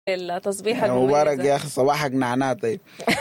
التصبيحه يا مبارك المميزة. يا اخي صباحك نعناع طيب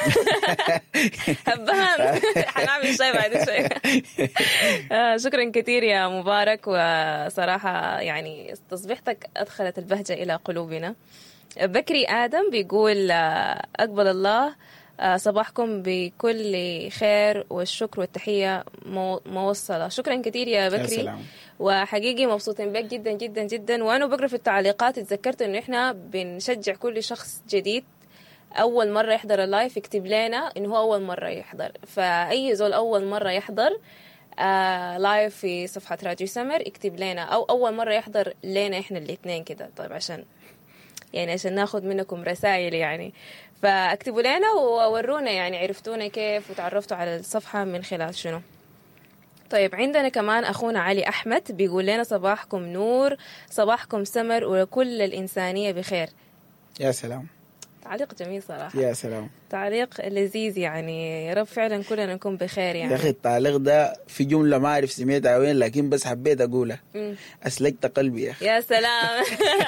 هبان حنعمل شاي بعد شوي آه، شكرا كثير يا مبارك وصراحة يعني تصبيحتك أدخلت البهجة إلى قلوبنا بكري آدم بيقول آه، أقبل الله آه، صباحكم بكل خير والشكر والتحية مو- موصلة شكرا كثير يا يا بكري سلام وحقيقي مبسوطين بك جدا جدا جدا وانا بقرا في التعليقات اتذكرت انه احنا بنشجع كل شخص جديد اول مره يحضر اللايف يكتب لنا انه هو اول مره يحضر فاي زول اول مره يحضر آه لايف في صفحه راديو سمر يكتب لنا او اول مره يحضر لنا احنا الاثنين كده طيب عشان يعني عشان ناخذ منكم رسائل يعني فاكتبوا لنا وورونا يعني عرفتونا كيف وتعرفتوا على الصفحه من خلال شنو طيب عندنا كمان أخونا علي أحمد بيقول لنا صباحكم نور صباحكم سمر وكل الإنسانية بخير يا سلام تعليق جميل صراحة يا سلام تعليق لذيذ يعني يا رب فعلا كلنا نكون بخير يا يعني اخي التعليق ده في جمله ما اعرف سمعتها وين لكن بس حبيت اقولها مم. اسلكت قلبي يا اخي يا سلام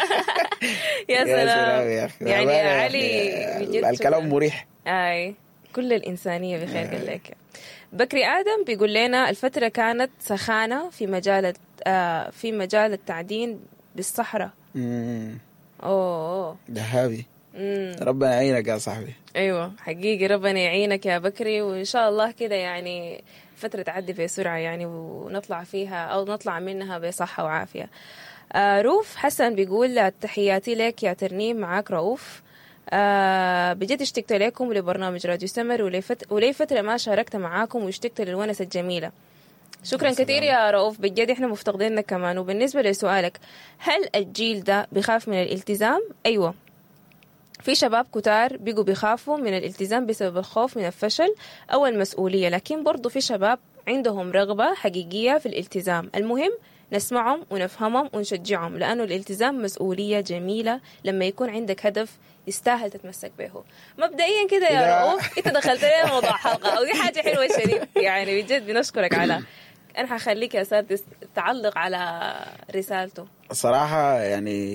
يا يا سلام سلام يا اخي يعني والله يا علي أخي، بجد الكلام شكراً. مريح اي كل الإنسانية بخير قال لك بكري آدم بيقول لنا الفترة كانت سخانة في مجال آه في مجال التعدين بالصحراء مم. أوه دهابي مم. ربنا يعينك يا صاحبي ايوه حقيقي ربنا يعينك يا بكري وان شاء الله كده يعني فترة تعدي بسرعة يعني ونطلع فيها او نطلع منها بصحة وعافية آه روف حسن بيقول تحياتي لك يا ترنيم معاك رؤوف آه بجد اشتقت لكم لبرنامج راديو سمر ولي فت- ولي فترة ما شاركت معاكم واشتقت للونسة الجميلة شكرا يا سلام. كثير يا رؤوف بجد احنا مفتقدينك كمان وبالنسبة لسؤالك هل الجيل ده بيخاف من الالتزام؟ ايوه في شباب كتار بيجوا بيخافوا من الالتزام بسبب الخوف من الفشل أو المسؤولية لكن برضو في شباب عندهم رغبة حقيقية في الالتزام المهم نسمعهم ونفهمهم ونشجعهم لأنه الالتزام مسؤولية جميلة لما يكون عندك هدف يستاهل تتمسك به مبدئيا كده يا كده. رؤوف انت دخلت لنا موضوع حلقة ودي حاجة حلوة شديد يعني بجد بنشكرك على انا حخليك يا سادس تعلق على رسالته صراحة يعني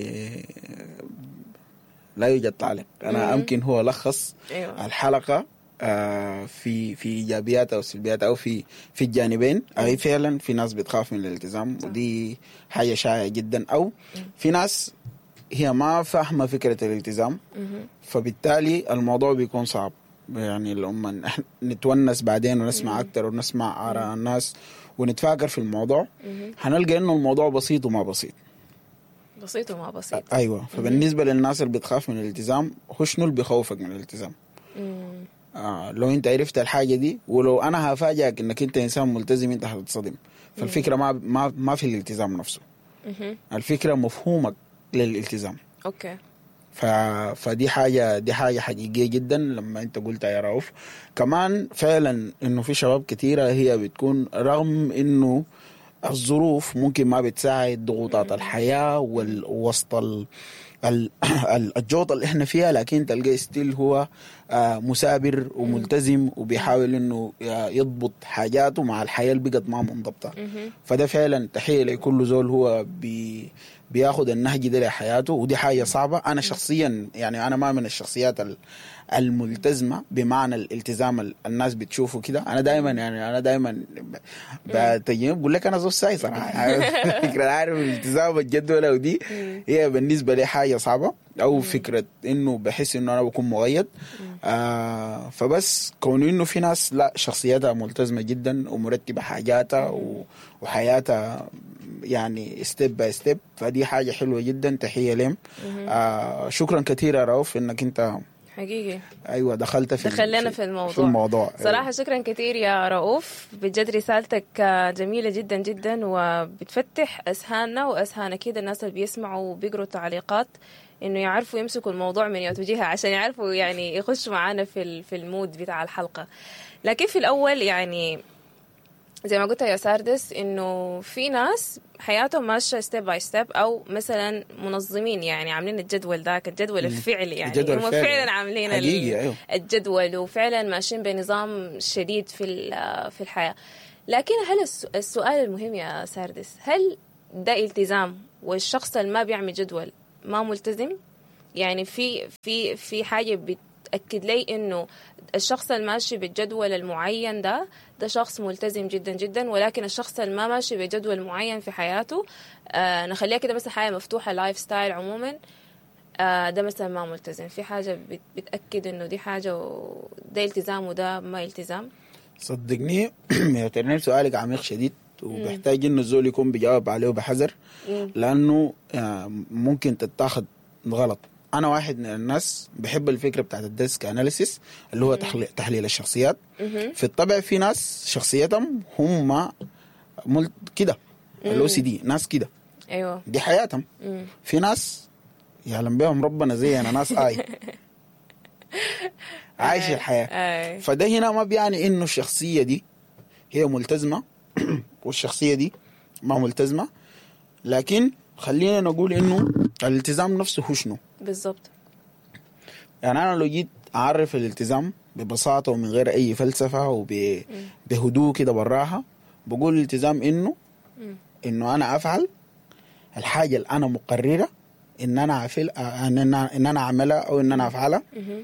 لا يوجد تعليق أنا مم. أمكن هو لخص ايوه الحلقة آه، في في ايجابيات او سلبيات او في في الجانبين اي فعلا في ناس بتخاف من الالتزام ودي حاجه شائعه جدا او في ناس هي ما فاهمه فكره الالتزام مهم. فبالتالي الموضوع بيكون صعب يعني لما إحنا نتونس بعدين ونسمع اكثر ونسمع اراء الناس ونتفاكر في الموضوع مهم. حنلقى انه الموضوع بسيط وما بسيط بسيط وما بسيط ايوه فبالنسبه للناس اللي بتخاف من الالتزام هو شنو اللي بيخوفك من الالتزام مم. آه لو انت عرفت الحاجه دي ولو انا هفاجئك انك انت انسان ملتزم انت هتتصدم فالفكره ما ما ما في الالتزام نفسه مهم. الفكره مفهومك للالتزام اوكي ف... فدي حاجه دي حاجه حقيقيه جدا لما انت قلتها يا رؤوف كمان فعلا انه في شباب كثيره هي بتكون رغم انه الظروف ممكن ما بتساعد ضغوطات الحياه والوسط ال... ال- ال- الجوطه اللي احنا فيها لكن تلقى ستيل هو آه، مثابر وملتزم وبيحاول انه آه، يضبط حاجاته مع الحياه اللي بقت ما منضبطه مهم. فده فعلا تحيه لكل زول هو بي بياخد النهج ده لحياته ودي حاجه صعبه انا شخصيا يعني انا ما من الشخصيات ال- الملتزمه بمعنى الالتزام ال- الناس بتشوفه كده انا دائما يعني انا دائما بتجي بقول لك انا زول ساي صراحه يعني فكره عارف الالتزام الجدول ودي هي بالنسبه لي حاجه صعبه او فكره انه بحس انه انا بكون مقيد آه فبس كون انه في ناس لا شخصيتها ملتزمه جدا ومرتبه حاجاتها و- وحياتها يعني ستيب باي ستيب فدي حاجه حلوه جدا تحيه لهم آه شكرا كثير يا رؤوف انك انت حقيقي ايوه دخلت في دخلنا في الموضوع في الموضوع صراحة شكرا كثير يا رؤوف بجد رسالتك آه، جميلة جدا جدا وبتفتح أذهاننا وأذهان كده الناس اللي بيسمعوا وبيقروا التعليقات إنه يعرفوا يمسكوا الموضوع من يوتوجيها عشان يعرفوا يعني يخشوا معانا في ال- في المود بتاع الحلقة لكن في الأول يعني زي ما قلت يا ساردس انه في ناس حياتهم ماشيه ستيب باي ستيب او مثلا منظمين يعني عاملين الجدول ذاك الجدول الفعلي يعني الجدول هم الفعلي. فعلا عاملين ال- حقيقي، أيوه. الجدول وفعلا ماشيين بنظام شديد في ال- في الحياه لكن هل الس- السؤال المهم يا ساردس هل ده التزام والشخص اللي ما بيعمل جدول ما ملتزم يعني في في في حاجه بتاكد لي انه الشخص الماشي بالجدول المعين ده ده شخص ملتزم جدا جدا ولكن الشخص اللي ما ماشي بجدول معين في حياته آه نخليها كده مثلا حاجه مفتوحه لايف ستايل عموما آه ده مثلا ما ملتزم في حاجه بت- بتاكد انه دي حاجه وده التزام وده ما التزام صدقني يا ترنيم سؤالك عميق شديد وبيحتاج انه الزول يكون بيجاوب عليه بحذر مم. لانه آه، ممكن تتاخد غلط انا واحد من الناس بحب الفكره بتاعت الديسك اناليسيس اللي هو تحليل, تحليل الشخصيات مهم. في الطبع في ناس شخصيتهم هم مل- كده الاو سي دي ناس كده ايوه دي حياتهم مم. في ناس يعلم بهم ربنا زينا ناس اي عايش الحياه اي فده هنا ما بيعني انه الشخصيه دي هي ملتزمه والشخصيه دي ما ملتزمه لكن خلينا نقول انه الالتزام نفسه هو شنو بالضبط يعني انا لو جيت اعرف الالتزام ببساطه ومن غير اي فلسفه وبهدوء كده براها بقول الالتزام انه مم. انه انا افعل الحاجه اللي انا مقرره ان انا أفعل ان انا ان انا اعملها او ان انا افعلها مهم.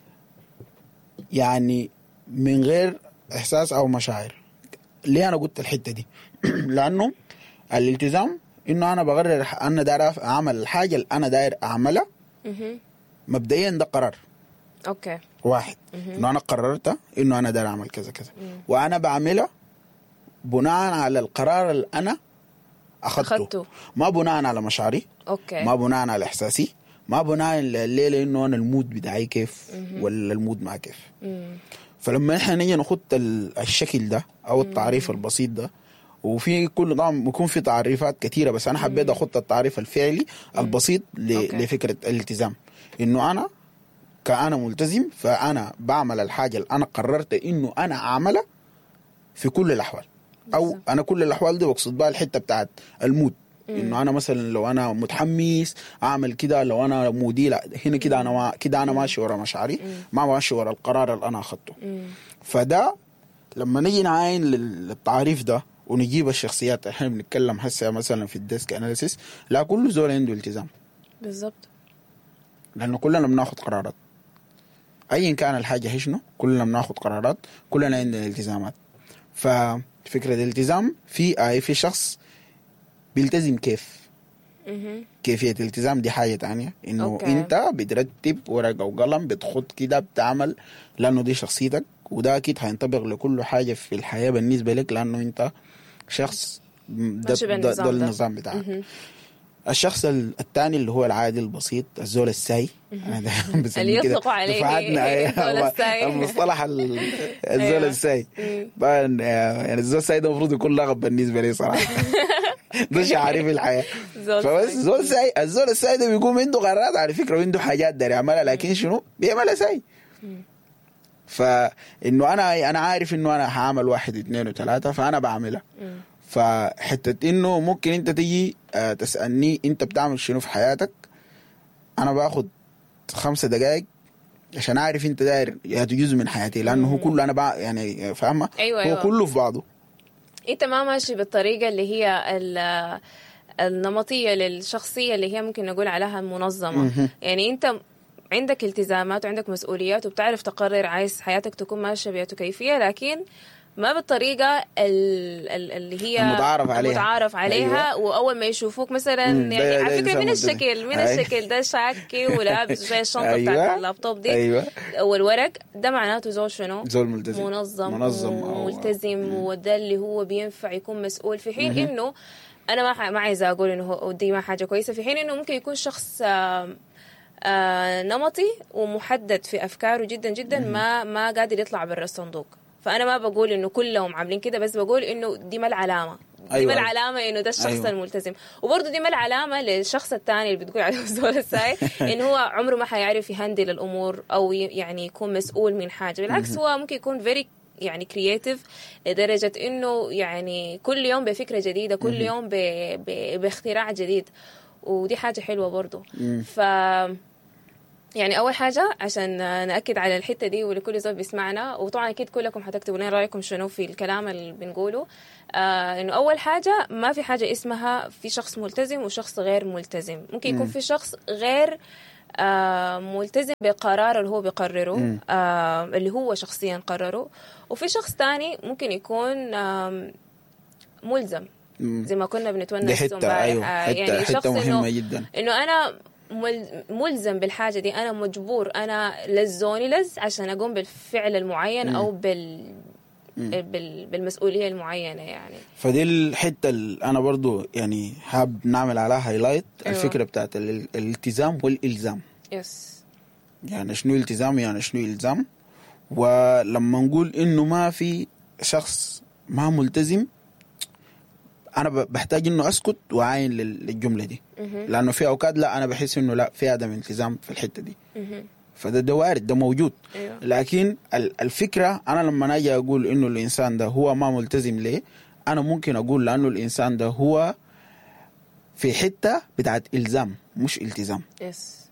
يعني من غير احساس او مشاعر ليه انا قلت الحته دي لانه الالتزام انه انا بقرر انا داير أف- اعمل الحاجه اللي انا داير اعملها مهم. مبدئيا ده قرار اوكي واحد انه انا قررت انه انا داير اعمل كذا كذا وانا بعملها بناء على القرار اللي انا اخذته أخدته. ما بناء على مشاعري اوكي ما بناء على احساسي ما بناء الليله انه انا المود بتاعي كيف ولا المود ما كيف مم. فلما احنا نيجي نخط ال- الشكل ده او التعريف البسيط ده وفي كل طبعا بيكون في تعريفات كثيره بس انا حبيت اخط التعريف الفعلي البسيط ل- أوكي. لفكره الالتزام انه انا كأنا ملتزم فانا بعمل الحاجه اللي انا قررت انه انا اعملها في كل الاحوال او بالظبط. انا كل الاحوال دي بقصد بها الحته بتاعت المود انه انا مثلا لو انا متحمس اعمل كده لو انا مودي لا هنا كده انا ما كده انا ماشي ورا مشاعري ما ماشي ورا القرار اللي انا اخذته مم. فده لما نيجي نعاين لل- للتعريف ده ونجيب الشخصيات احنا بنتكلم هسه مثلا في الديسك اناليسيس لا كل زول عنده التزام بالضبط لانه كلنا بناخد قرارات ايا كان الحاجه هي شنو كلنا بناخد قرارات كلنا عندنا التزامات ففكره الالتزام في اي في شخص بيلتزم كيف مهم. كيفيه الالتزام دي حاجه تانية انه أوكي. أوكي. انت بترتب ورقه وقلم بتخط كده بتعمل لانه دي شخصيتك وده اكيد هينطبق لكل حاجه في الحياه بالنسبه لك لانه انت شخص ده, ماشي ده, بالنظام ده ده. النظام بتاعك مهم. الشخص ال- الثاني اللي هو العادي البسيط الزول الساي انا دايما بسميه اللي كده يطلقوا عليه دفعاتنا أيوة، الزول الساي. المصطلح ال- الزول أيوة. الساي مم. طبعا يعني الزول الساي ده المفروض يكون لقب بالنسبه لي صراحه ده شعاري في الحياه زول فبس ساي. زول ساي الزول الساي ده بيقوم عنده قرارات على فكره وعنده حاجات داير يعملها لكن شنو بيعملها ساي فانه انا انا عارف انه انا هعمل واحد اثنين وثلاثه فانا بعملها مم. فحته انه ممكن انت تيجي آه، تسالني انت بتعمل شنو في حياتك انا باخد خمسة دقائق عشان اعرف انت داير يا جزء من حياتي لانه هو كله انا بع... يعني فاهمه أيوة، هو أيوة. كله في بعضه انت ما ماشي بالطريقه اللي هي ال- النمطيه للشخصيه اللي هي ممكن نقول عليها منظمه يعني انت عندك التزامات وعندك مسؤوليات وبتعرف تقرر عايز حياتك تكون ماشيه بكيفيه لكن ما بالطريقة ال- ال- اللي هي المتعارف عليها. المتعارف عليها أيوة. وأول ما يشوفوك مثلا مم، ده- يعني ده على فكرة إنسان من ملتزم. الشكل من أيوة. الشكل ده شاكي ولابس زي الشنطة أيوة. بتاعت اللابتوب دي ايوه والورق ده معناته زول شنو؟ زول ملتزم منظم منظم أو- وملتزم وده اللي هو بينفع يكون مسؤول في حين انه انا ما ح- ما عايزه اقول انه هو دي ما حاجه كويسه في حين انه ممكن يكون شخص آم، آه نمطي ومحدد في افكاره جدا جدا ما ما قادر يطلع برا الصندوق فانا ما بقول انه كلهم عاملين كده بس بقول انه دي ما العلامه دي أيوة. ما العلامه انه ده الشخص أيوة. الملتزم وبرضه دي ما العلامه للشخص الثاني اللي بتقول عليه الزول الساي انه هو عمره ما حيعرف يهندل الامور او ي- يعني يكون مسؤول من حاجه بالعكس هو ممكن يكون فيري يعني كرييتيف لدرجه انه يعني كل يوم بفكره جديده كل يوم ب... ب... باختراع جديد ودي حاجه حلوه برضه ف يعني اول حاجه عشان ناكد على الحته دي ولكل زول بيسمعنا وطبعا اكيد كلكم حتكتبوا لنا رايكم شنو في الكلام اللي بنقوله آه انه اول حاجه ما في حاجه اسمها في شخص ملتزم وشخص غير ملتزم ممكن يكون في شخص غير آه ملتزم بقرار اللي هو بيقرره مم. آه اللي هو شخصيا قرره وفي شخص تاني ممكن يكون آم، ملزم مم. زي ما كنا بنتونس دي حته امبارح. ايوه آه، حته يعني شخص حته مهمه إنه- جدا انه انا مل- ملزم بالحاجه دي انا مجبور انا لزوني لز عشان اقوم بالفعل المعين او بال بال... بالمسؤوليه المعينه يعني فدي الحته اللي انا برضو يعني حاب نعمل عليها هايلايت أيوة. الفكره بتاعت ال- الالتزام والالزام يس يعني شنو التزام يعني شنو الزام ولما نقول انه ما في شخص ما ملتزم انا ب- بحتاج انه اسكت واعاين لل- للجمله دي مهم. لانه في اوقات لا انا بحس انه لا في عدم التزام في الحته دي مهم. فده ده وارد ده موجود ايوه لكن ال- الفكره انا لما اجي اقول انه الانسان ده هو ما ملتزم ليه انا ممكن اقول لانه الانسان ده هو في حته بتاعت الزام مش التزام يس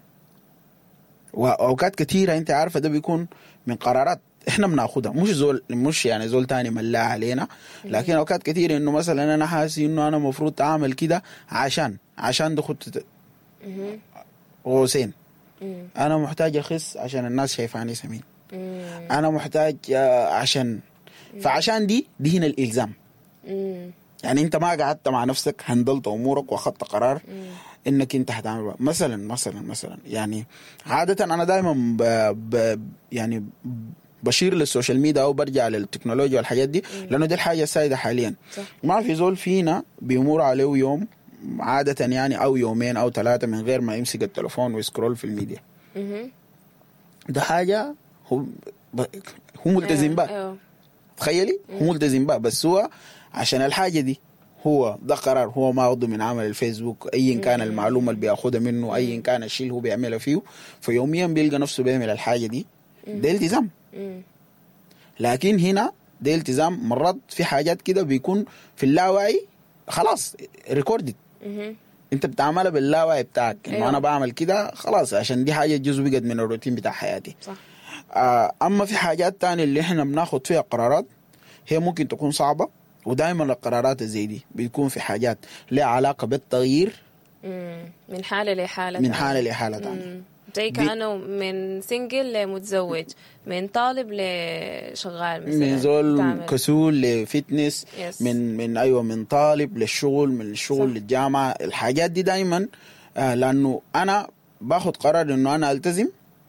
واوقات كثيره انت عارفه ده بيكون من قرارات احنا بناخدها مش زول مش يعني زول تاني ملاها علينا لكن اوقات كثيره انه مثلا انا حاسس انه انا المفروض اعمل كده عشان عشان ده خطه مهم. غوسين مم. انا محتاج اخس عشان الناس شايفاني سمين مم. انا محتاج آه، عشان فعشان دي دي هنا الالزام مم. يعني انت ما قعدت مع نفسك هندلت امورك واخذت قرار مم. انك انت حتعمل بقى. مثلا مثلا مثلا يعني عاده انا دائما ب ب يعني بشير للسوشيال ميديا او برجع للتكنولوجيا والحاجات دي لانه دي الحاجه السائده حاليا صح. ما في زول فينا بيمر عليه يوم عادة يعني او يومين او ثلاثة من غير ما يمسك التلفون ويسكرول في الميديا مهم. ده حاجة هو ب... هو ملتزم بقى ايوه تخيلي هو ملتزم بقى بس هو عشان الحاجه دي هو ده قرار هو ما واخده من عمل الفيسبوك ايا كان المعلومه اللي بياخدها منه ايا كان الشيء اللي هو بيعملها فيه فيوميا بيلقى نفسه بيعمل الحاجه دي ده التزام مم. لكن هنا ده التزام مرات في حاجات كده بيكون في اللاوعي خلاص ريكوردد مهم. انت بتعملها باللاوعي بتاعك انه أيوة. انا بعمل كده خلاص عشان دي حاجه جزء بقت من الروتين بتاع حياتي صح آه، اما في حاجات تانية اللي احنا بناخد فيها قرارات هي ممكن تكون صعبة ودائما القرارات زي دي بتكون في حاجات لها علاقة بالتغيير مم. من حاله لحاله من تانية. حالة لحالة تانية مم. زي كانه من سنجل لمتزوج من طالب لشغال مثلا من زول تعمل. كسول لفتنس يس. من من ايوه من طالب للشغل من الشغل صح. للجامعة الحاجات دي دائما آه لانه انا باخد قرار انه انا التزم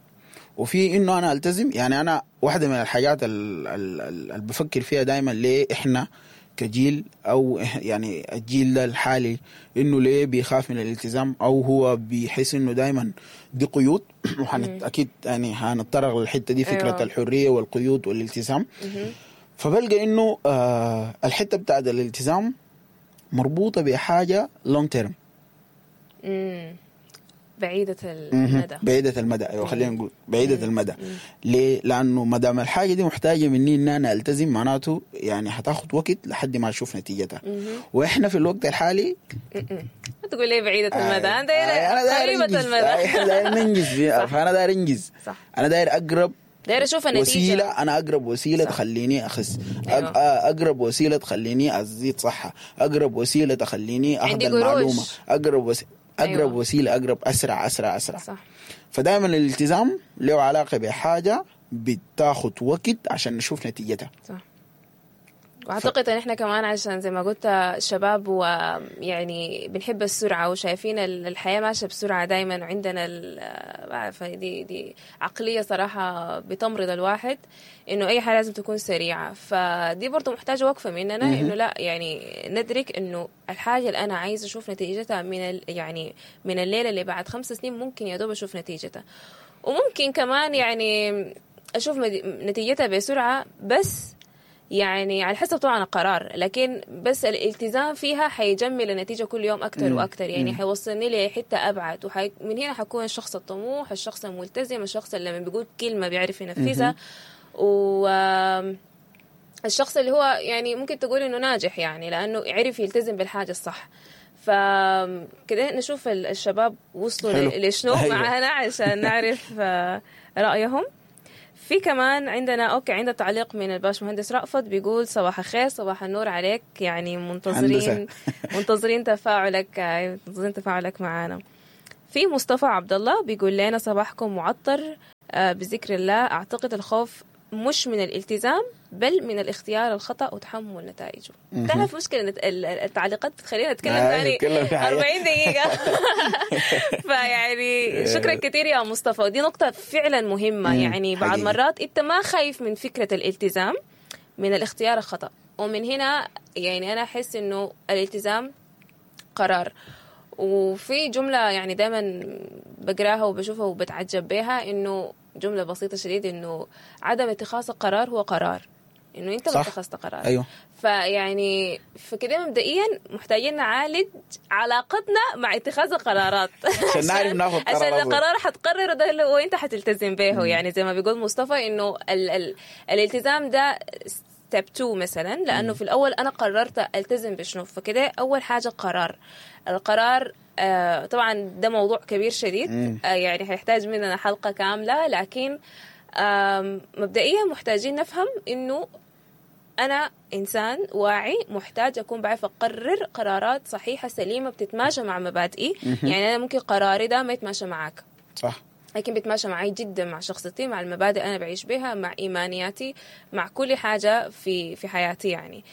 وفي انه انا التزم يعني انا واحده من الحاجات ال- ال- ال- اللي بفكر فيها دائما ليه احنا كجيل او إح- يعني الجيل ده الحالي انه ليه بيخاف من الالتزام او هو بيحس انه دائما دي قيود وحنت اكيد يعني هنتطرق للحته دي فكره أيوة. الحريه والقيود والالتزام مهم. فبلقى انه آه الحته بتاعت الالتزام مربوطه بحاجه لونج تيرم مم. بعيدة المدى بعيدة المدى ايوه خلينا نقول بعيدة المدى ليه؟ لانه ما دام الحاجة دي محتاجة مني ان انا التزم معناته يعني هتاخد وقت لحد ما اشوف نتيجتها مهم. واحنا في الوقت الحالي ما تقول لي بعيدة المدى انا آه، انا دايرة داير قريبة انجز آه، احنا المدى داير ننجز فيها، صح. فانا داير انجز صح انا داير اقرب دايرة اشوف النتيجة وسيلة أنا أقرب وسيلة صح. تخليني أخس أق- أيوة. آه، أقرب وسيلة تخليني أزيد صحة أقرب وسيلة تخليني أخذ عندي قروش. المعلومة أقرب وسيلة أقرب أيوة. وسيلة أقرب أسرع أسرع أسرع صح فدائما الالتزام له علاقة بحاجة بتاخد وقت عشان نشوف نتيجتها صح واعتقد ان احنا كمان عشان زي ما قلت شباب ويعني بنحب السرعه وشايفين ال- الحياه ماشيه بسرعه دائما وعندنا ال- بعرف دي دي عقليه صراحه بتمرض الواحد انه اي حاجه لازم تكون سريعه فدي برضه محتاجه وقفه مننا انه لا يعني ندرك انه الحاجه اللي انا عايزه اشوف نتيجتها من ال يعني من الليله اللي بعد خمس سنين ممكن يا دوب اشوف نتيجتها وممكن كمان يعني اشوف مد- نتيجتها بسرعه بس يعني على حسب طبعا القرار لكن بس الالتزام فيها حيجمل النتيجة كل يوم أكتر مم. وأكتر يعني مم. حيوصلني لحتة أبعد وحي... من هنا حكون الشخص الطموح الشخص الملتزم الشخص اللي لما بيقول كلمة بيعرف ينفذها و آم، الشخص اللي هو يعني ممكن تقول انه ناجح يعني لانه عرف يلتزم بالحاجه الصح فكده نشوف ال- الشباب وصلوا حلو. ل- لشنو أيوة. معانا عشان نعرف آه، رايهم في كمان عندنا اوكي عندنا تعليق من الباش مهندس رأفت بيقول صباح الخير صباح النور عليك يعني منتظرين هندسة. منتظرين تفاعلك آه، منتظرين تفاعلك معنا في مصطفى عبد الله بيقول لنا صباحكم معطر آه، بذكر الله اعتقد الخوف مش من الالتزام بل من الاختيار الخطا وتحمل نتائجه تعرف مشكله إن ال- ال- التعليقات تخلينا نتكلم آه، ثاني نتكلم في حاجات. 40 دقيقه فيعني شكرا كثير يا مصطفى ودي نقطه فعلا مهمه مم، يعني بعض حقيقي. مرات انت ما خايف من فكره الالتزام من الاختيار الخطا ومن هنا يعني انا احس انه الالتزام قرار وفي جملة يعني دائما بقراها وبشوفها وبتعجب بها انه جملة بسيطة شديد انه عدم اتخاذ القرار هو قرار انه انت ما صح. اتخذت قرار ايوه فيعني فكده مبدئيا محتاجين نعالج علاقتنا مع اتخاذ القرارات عشان نعرف ناخد قرار عشان أفضل. القرار حتقرره ده اللي هو انت حتلتزم به يعني زي ما بيقول مصطفى انه ال ال الالتزام ده ستيب 2 مثلا لانه في الاول انا قررت التزم بشنو فكده اول حاجه قرار القرار آه طبعا ده موضوع كبير شديد مم. آه يعني هيحتاج مننا حلقه كامله لكن آم، مبدئيا محتاجين نفهم انه انا انسان واعي محتاج اكون بعرف اقرر قرارات صحيحه سليمه بتتماشى مع مبادئي يعني انا ممكن قراري ده ما يتماشى معاك صح لكن بيتماشى معي جدا مع شخصيتي مع المبادئ انا بعيش بها مع ايمانياتي مع كل حاجه في في حياتي يعني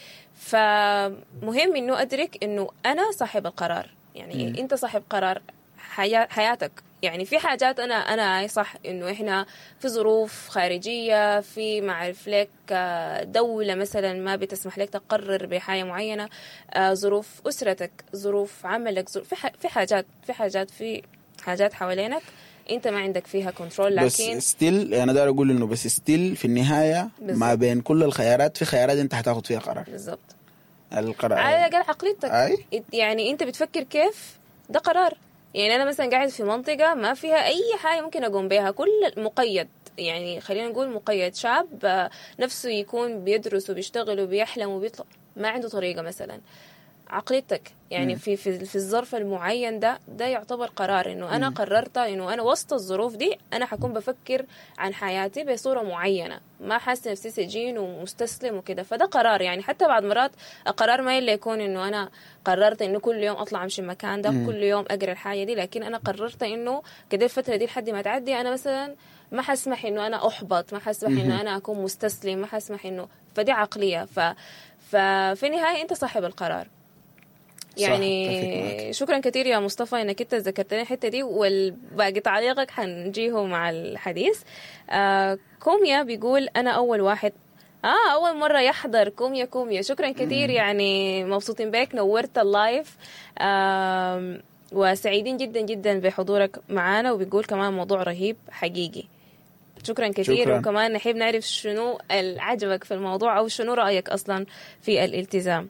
فمهم انه ادرك انه انا صاحب القرار يعني مم. انت صاحب قرار حيا- حياتك يعني في حاجات انا انا صح انه احنا في ظروف خارجيه في ما اعرف لك آه، دوله مثلا ما بتسمح لك تقرر بحاجه معينه آه، ظروف اسرتك ظروف عملك ظروف في ح- في حاجات في حاجات في حاجات حوالينك انت ما عندك فيها كنترول بس لكن ستيل انا داير اقول انه بس ستيل في النهايه بالظبط. ما بين كل الخيارات في خيارات انت حتاخد فيها قرار بالضبط القرار على الاقل عقليتك اي إت- يعني انت بتفكر كيف ده قرار يعني انا مثلا قاعد في منطقه ما فيها اي حاجه ممكن اقوم بها كل مقيد يعني خلينا نقول مقيد شاب آه، نفسه يكون بيدرس وبيشتغل وبيحلم وبيطلع ما عنده طريقه مثلا عقليتك يعني مم. في في في الظرف المعين ده ده يعتبر قرار انه انا قررت انه انا وسط الظروف دي انا حكون بفكر عن حياتي بصوره معينه ما حاسه نفسي سجين ومستسلم وكده فده قرار يعني حتى بعض مرات القرار ما الا يكون انه انا قررت انه كل يوم اطلع امشي المكان ده مم. كل يوم اقرا الحاجه دي لكن انا قررت انه كده الفتره دي لحد ما تعدي انا مثلا ما حسمح انه انا احبط ما حسمح انه انا اكون مستسلم ما حسمح انه فدي عقليه ف ففي النهايه انت صاحب القرار صح، أتفق يعني معك. شكرا كثير يا مصطفى انك انت ذكرتني الحته دي والباقي تعليقك حنجيه مع الحديث آه كوميا بيقول انا اول واحد اه اول مره يحضر كوميا كوميا شكرا كثير يعني مبسوطين بك نورت اللايف آم، وسعيدين جدا جدا بحضورك معنا وبيقول كمان موضوع رهيب حقيقي شكرا كثير شكراً. وكمان نحب نعرف شنو اللي عجبك في الموضوع او شنو رايك اصلا في الالتزام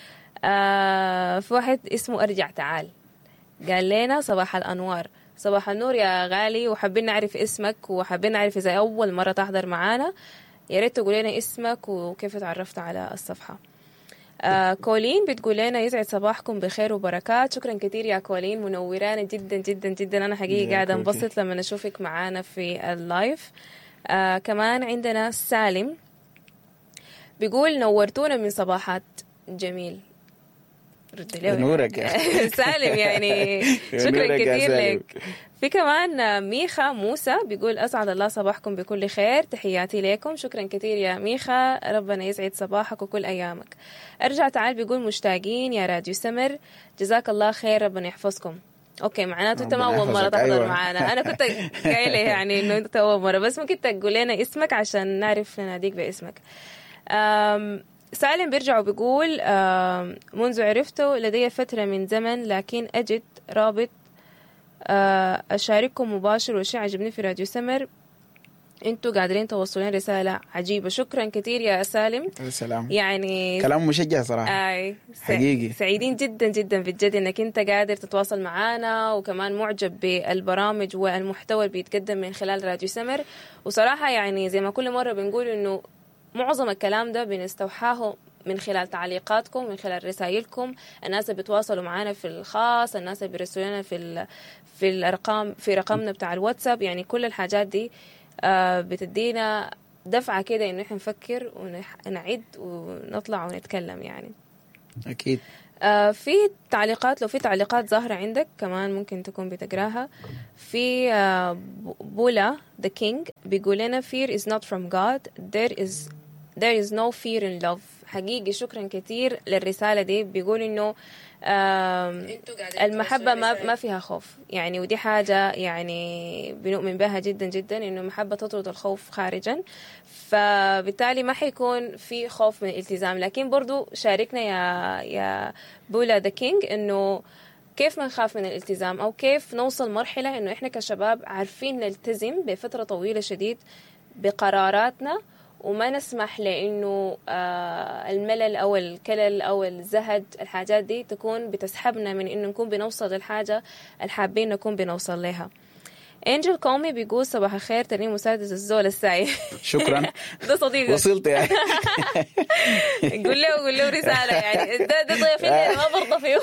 آه في واحد اسمه ارجع تعال قال لنا صباح الانوار صباح النور يا غالي وحابين نعرف اسمك وحابين نعرف اذا اول مره تحضر معانا يا ريت تقول لنا اسمك وكيف تعرفت على الصفحه آه كولين بتقول لنا يسعد صباحكم بخير وبركات شكرا كثير يا كولين منورانا جدا جدا جدا انا حقيقه يا قاعده كوكي. انبسط لما اشوفك معانا في اللايف آه كمان عندنا سالم بيقول نورتونا من صباحات جميل رد له نورك يا أخي. سالم يعني شكرا نورك يا كثير سالم. لك في كمان ميخا موسى بيقول اسعد الله صباحكم بكل خير تحياتي لكم شكرا كثير يا ميخا ربنا يسعد صباحك وكل ايامك ارجع تعال بيقول مشتاقين يا راديو سمر جزاك الله خير ربنا يحفظكم اوكي معناته انت ما ربنا اول مره يحفظك، تحضر أيوة. معانا انا كنت قايله يعني انه انت اول مره بس ممكن تقول لنا اسمك عشان نعرف نناديك باسمك أم سالم بيرجع وبيقول أم منذ عرفته لدي فترة من زمن لكن أجد رابط أه، أشارككم مباشر والشيء عجبني في راديو سمر انتوا قادرين توصلون رسالة عجيبة شكرا كثير يا سالم السلام يعني كلام مشجع صراحه اي سع- حقيقي. سعيدين جدا جدا بجد انك انت قادر تتواصل معنا وكمان معجب بالبرامج والمحتوى اللي بيتقدم من خلال راديو سمر وصراحة يعني زي ما كل مرة بنقول انه معظم الكلام ده بنستوحاه من خلال تعليقاتكم من خلال رسائلكم الناس اللي بيتواصلوا معنا في الخاص الناس اللي بيرسلوا لنا في ال- في الارقام في رقمنا بتاع الواتساب يعني كل الحاجات دي آه، بتدينا دفعة كده انه احنا نفكر ونعد ونطلع ونتكلم يعني اكيد آه في تعليقات لو في تعليقات ظاهرة عندك كمان ممكن تكون بتقراها في آه بولا the king بيقول لنا fear is not from God there is there is no fear in love حقيقي شكرا كثير للرسالة دي بيقول انه آم، المحبة ما ما فيها خوف يعني ودي حاجة يعني بنؤمن بها جدا جدا انه المحبة تطرد الخوف خارجا فبالتالي ما حيكون في خوف من الالتزام لكن برضو شاركنا يا يا بولا ذا كينج انه كيف ما نخاف من الالتزام او كيف نوصل مرحلة انه احنا كشباب عارفين نلتزم بفترة طويلة شديد بقراراتنا وما نسمح لانه آه الملل او الكلل او الزهد الحاجات دي تكون بتسحبنا من انه نكون بنوصل للحاجه الحابين نكون بنوصل لها انجل كومي بيقول صباح الخير ترنيم مساعدة الزول السعي شكرا ده صديقك وصلت يعني قول له قول له رسالة يعني ده ده ضيفين انا ما برضى فيه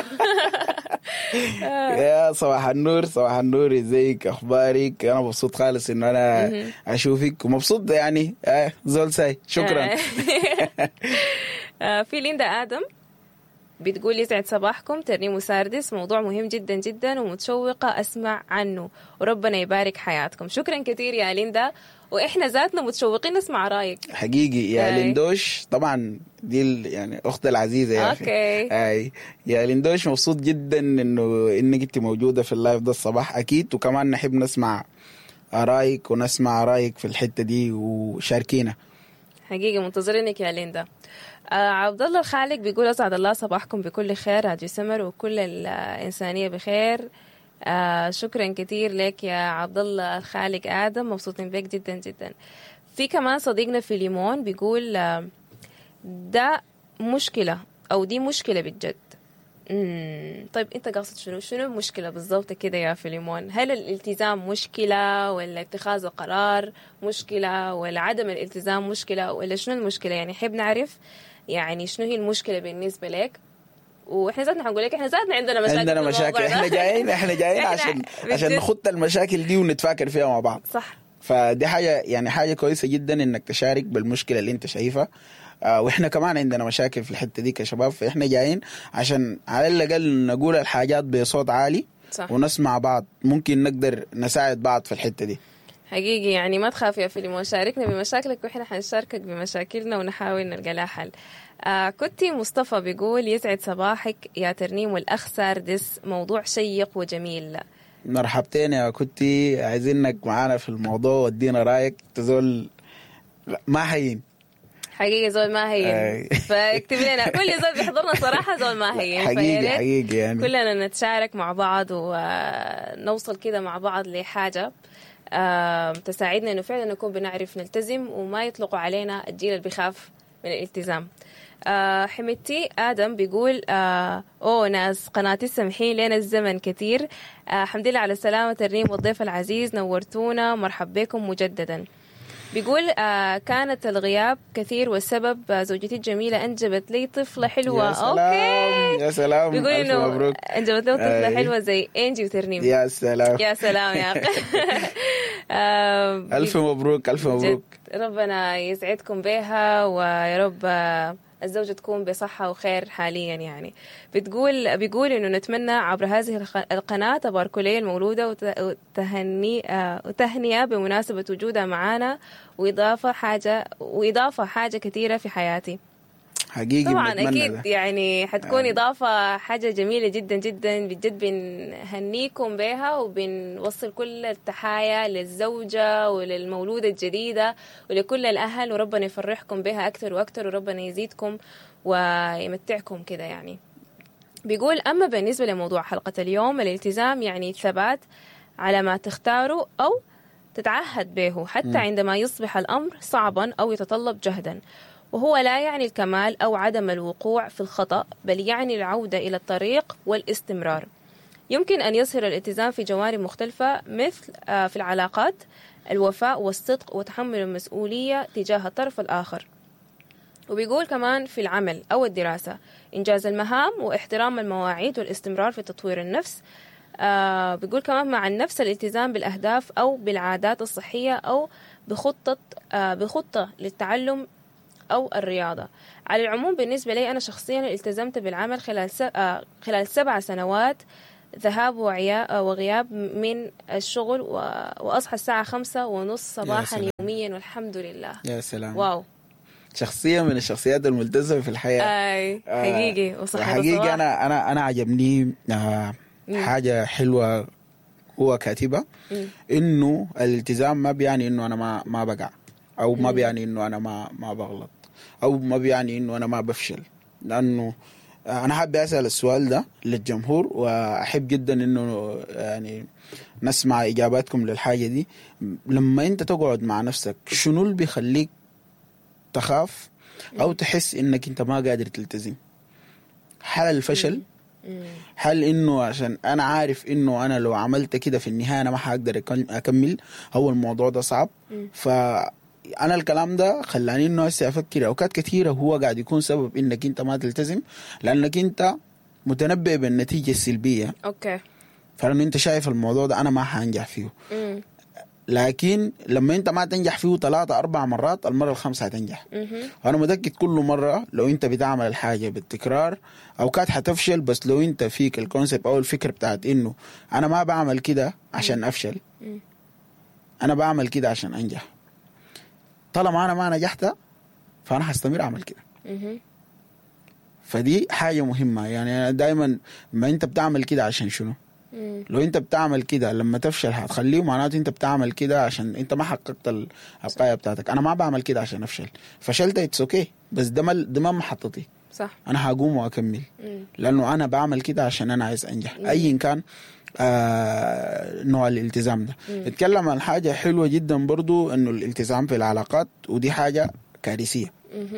يا صباح النور صباح النور ازيك اخبارك انا مبسوط خالص انه انا اشوفك ومبسوط يعني آه زول ساي شكرا آه، في ليندا ادم بتقول يسعد صباحكم ترنيم ساردس موضوع مهم جدا جدا ومتشوقة أسمع عنه وربنا يبارك حياتكم شكرا كثير يا ليندا وإحنا ذاتنا متشوقين نسمع رأيك حقيقي يا أي. لندوش طبعا دي ال- يعني اختي العزيزه يا اخي أوكي. اي يا لندوش مبسوط جدا انه انك انت موجوده في اللايف ده الصباح اكيد وكمان نحب نسمع رايك ونسمع رايك في الحته دي وشاركينا حقيقي منتظرينك يا ليندا آه عبد الله الخالق بيقول اسعد الله صباحكم بكل خير راديو سمر وكل الانسانيه بخير آه شكرا كثير لك يا عبد الله الخالق ادم مبسوطين بك جدا جدا في كمان صديقنا في ليمون بيقول آه ده مشكله او دي مشكله بالجد مم. طيب انت قاصد شنو شنو المشكله بالضبط كده يا فيليمون هل الالتزام مشكله ولا اتخاذ القرار مشكله ولا عدم الالتزام مشكله ولا شنو المشكله يعني حب نعرف يعني شنو هي المشكله بالنسبه لك واحنا ذاتنا حنقول لك احنا ذاتنا عندنا مشاكل عندنا في الموضوع مشاكل ده. احنا جايين احنا جايين إحنا عشان عشان بجد. نخط المشاكل دي ونتفاكر فيها مع بعض صح فدي حاجه يعني حاجه كويسه جدا انك تشارك بالمشكله اللي انت شايفها آه واحنا كمان عندنا مشاكل في الحته دي كشباب فاحنا جايين عشان على الاقل نقول الحاجات بصوت عالي صح ونسمع بعض ممكن نقدر نساعد بعض في الحته دي حقيقي يعني ما تخاف يا فيليمون شاركنا بمشاكلك واحنا حنشاركك بمشاكلنا ونحاول نلقى لها حل آه كنتي مصطفى بيقول يسعد صباحك يا ترنيم والأخ ساردس موضوع شيق وجميل مرحبتين يا كنتي عايزينك معانا في الموضوع وادينا رايك تزول لا، ما هين حقيقي زول ما هين أي. فاكتب لنا كل زول بيحضرنا صراحة زول ما هين فيا حقيقي ريت حقيقي يعني كلنا نتشارك مع بعض ونوصل كده مع بعض لحاجة آم، تساعدنا انه فعلا نكون بنعرف نلتزم وما يطلقوا علينا الجيل اللي بيخاف من الالتزام آه حمدتي ادم بيقول آه اوه ناس قناتي سامحين لنا الزمن كثير آه الحمد لله على السلامه الريم والضيف العزيز نورتونا مرحب بكم مجددا بيقول آه كانت الغياب كثير والسبب آه زوجتي الجميلة أنجبت لي طفلة حلوة يا سلام أوكي يا سلام بيقول ألف إنه مبروك أنجبت له طفلة أي. حلوة زي إنجي وترنيم يا سلام يا سلام يا أخي آه، ألف مبروك ألف مبروك جد ربنا يسعدكم بها ويا رب آه، الزوجة تكون بصحة وخير حاليا يعني بتقول بيقول انه نتمنى عبر هذه الخ- القناة تبارك لي المولودة وت- وتهني آه، وتهنئة بمناسبة وجودها معنا وإضافة حاجة وإضافة حاجة كثيرة في حياتي حقيقي طبعا بنتمنى اكيد ده. يعني حتكون يعني. اضافه حاجه جميله جدا جدا بجد بنهنيكم بها وبنوصل كل التحايا للزوجه وللمولوده الجديده ولكل الاهل وربنا يفرحكم بها اكثر واكثر وربنا يزيدكم ويمتعكم كده يعني بيقول أما بالنسبة لموضوع حلقة اليوم الالتزام يعني الثبات على ما تختاره أو تتعهد به حتى عندما يصبح الأمر صعبا أو يتطلب جهدا وهو لا يعني الكمال أو عدم الوقوع في الخطأ بل يعني العودة إلى الطريق والاستمرار يمكن أن يظهر الالتزام في جوانب مختلفة مثل آه، في العلاقات الوفاء والصدق وتحمل المسؤولية تجاه الطرف الآخر وبيقول كمان في العمل أو الدراسة إنجاز المهام واحترام المواعيد والاستمرار في تطوير النفس آه بيقول كمان مع النفس الالتزام بالأهداف أو بالعادات الصحية أو بخطة آه بخطة للتعلم أو الرياضة على العموم بالنسبة لي أنا شخصيا التزمت بالعمل خلال آه، خلال سبع سنوات ذهاب وغياب من الشغل وأصحى الساعة خمسة ونص صباحا يوميا والحمد لله يا سلام واو شخصية من الشخصيات الملتزمة في الحياة اي حقيقي وصحيح حقيقي أنا أنا أنا عجبني آه حاجة حلوة هو كاتبها إنه الالتزام ما بيعني إنه أنا ما ما بقع أو ما بيعني إنه أنا ما ما بغلط أو ما بيعني إنه أنا ما بفشل لأنه انا حابب اسال السؤال ده للجمهور واحب جدا انه يعني نسمع اجاباتكم للحاجه دي لما انت تقعد مع نفسك شنو اللي بيخليك تخاف او تحس انك انت ما قادر تلتزم هل الفشل هل انه عشان انا عارف انه انا لو عملت كده في النهايه انا ما حقدر اكمل هو الموضوع ده صعب ف انا الكلام ده خلاني انه هسه افكر اوقات كثيره هو قاعد يكون سبب انك انت ما تلتزم لانك انت متنبئ بالنتيجه السلبيه اوكي فلانه انت شايف الموضوع ده انا ما حنجح فيه مم. لكن لما انت ما تنجح فيه ثلاثة أربع مرات المرة الخامسة هتنجح وأنا متأكد كل مرة لو أنت بتعمل الحاجة بالتكرار أوقات حتفشل بس لو أنت فيك الكونسيبت أو الفكرة بتاعت إنه أنا ما بعمل كده عشان أفشل أنا بعمل كده عشان أنجح طالما انا ما نجحت فانا هستمر اعمل كده فدي حاجة مهمة يعني دائما ما انت بتعمل كده عشان شنو لو انت بتعمل كده لما تفشل هتخليه معناته انت بتعمل كده عشان انت ما حققت الغاية بتاعتك انا ما بعمل كده عشان افشل فشلت اتس اوكي بس ده ما ده ما محطتي صح انا هقوم واكمل لانه انا بعمل كده عشان انا عايز انجح ايا كان آه نوع الالتزام ده اتكلم عن حاجة حلوة جدا برضو انه الالتزام في العلاقات ودي حاجة كارثية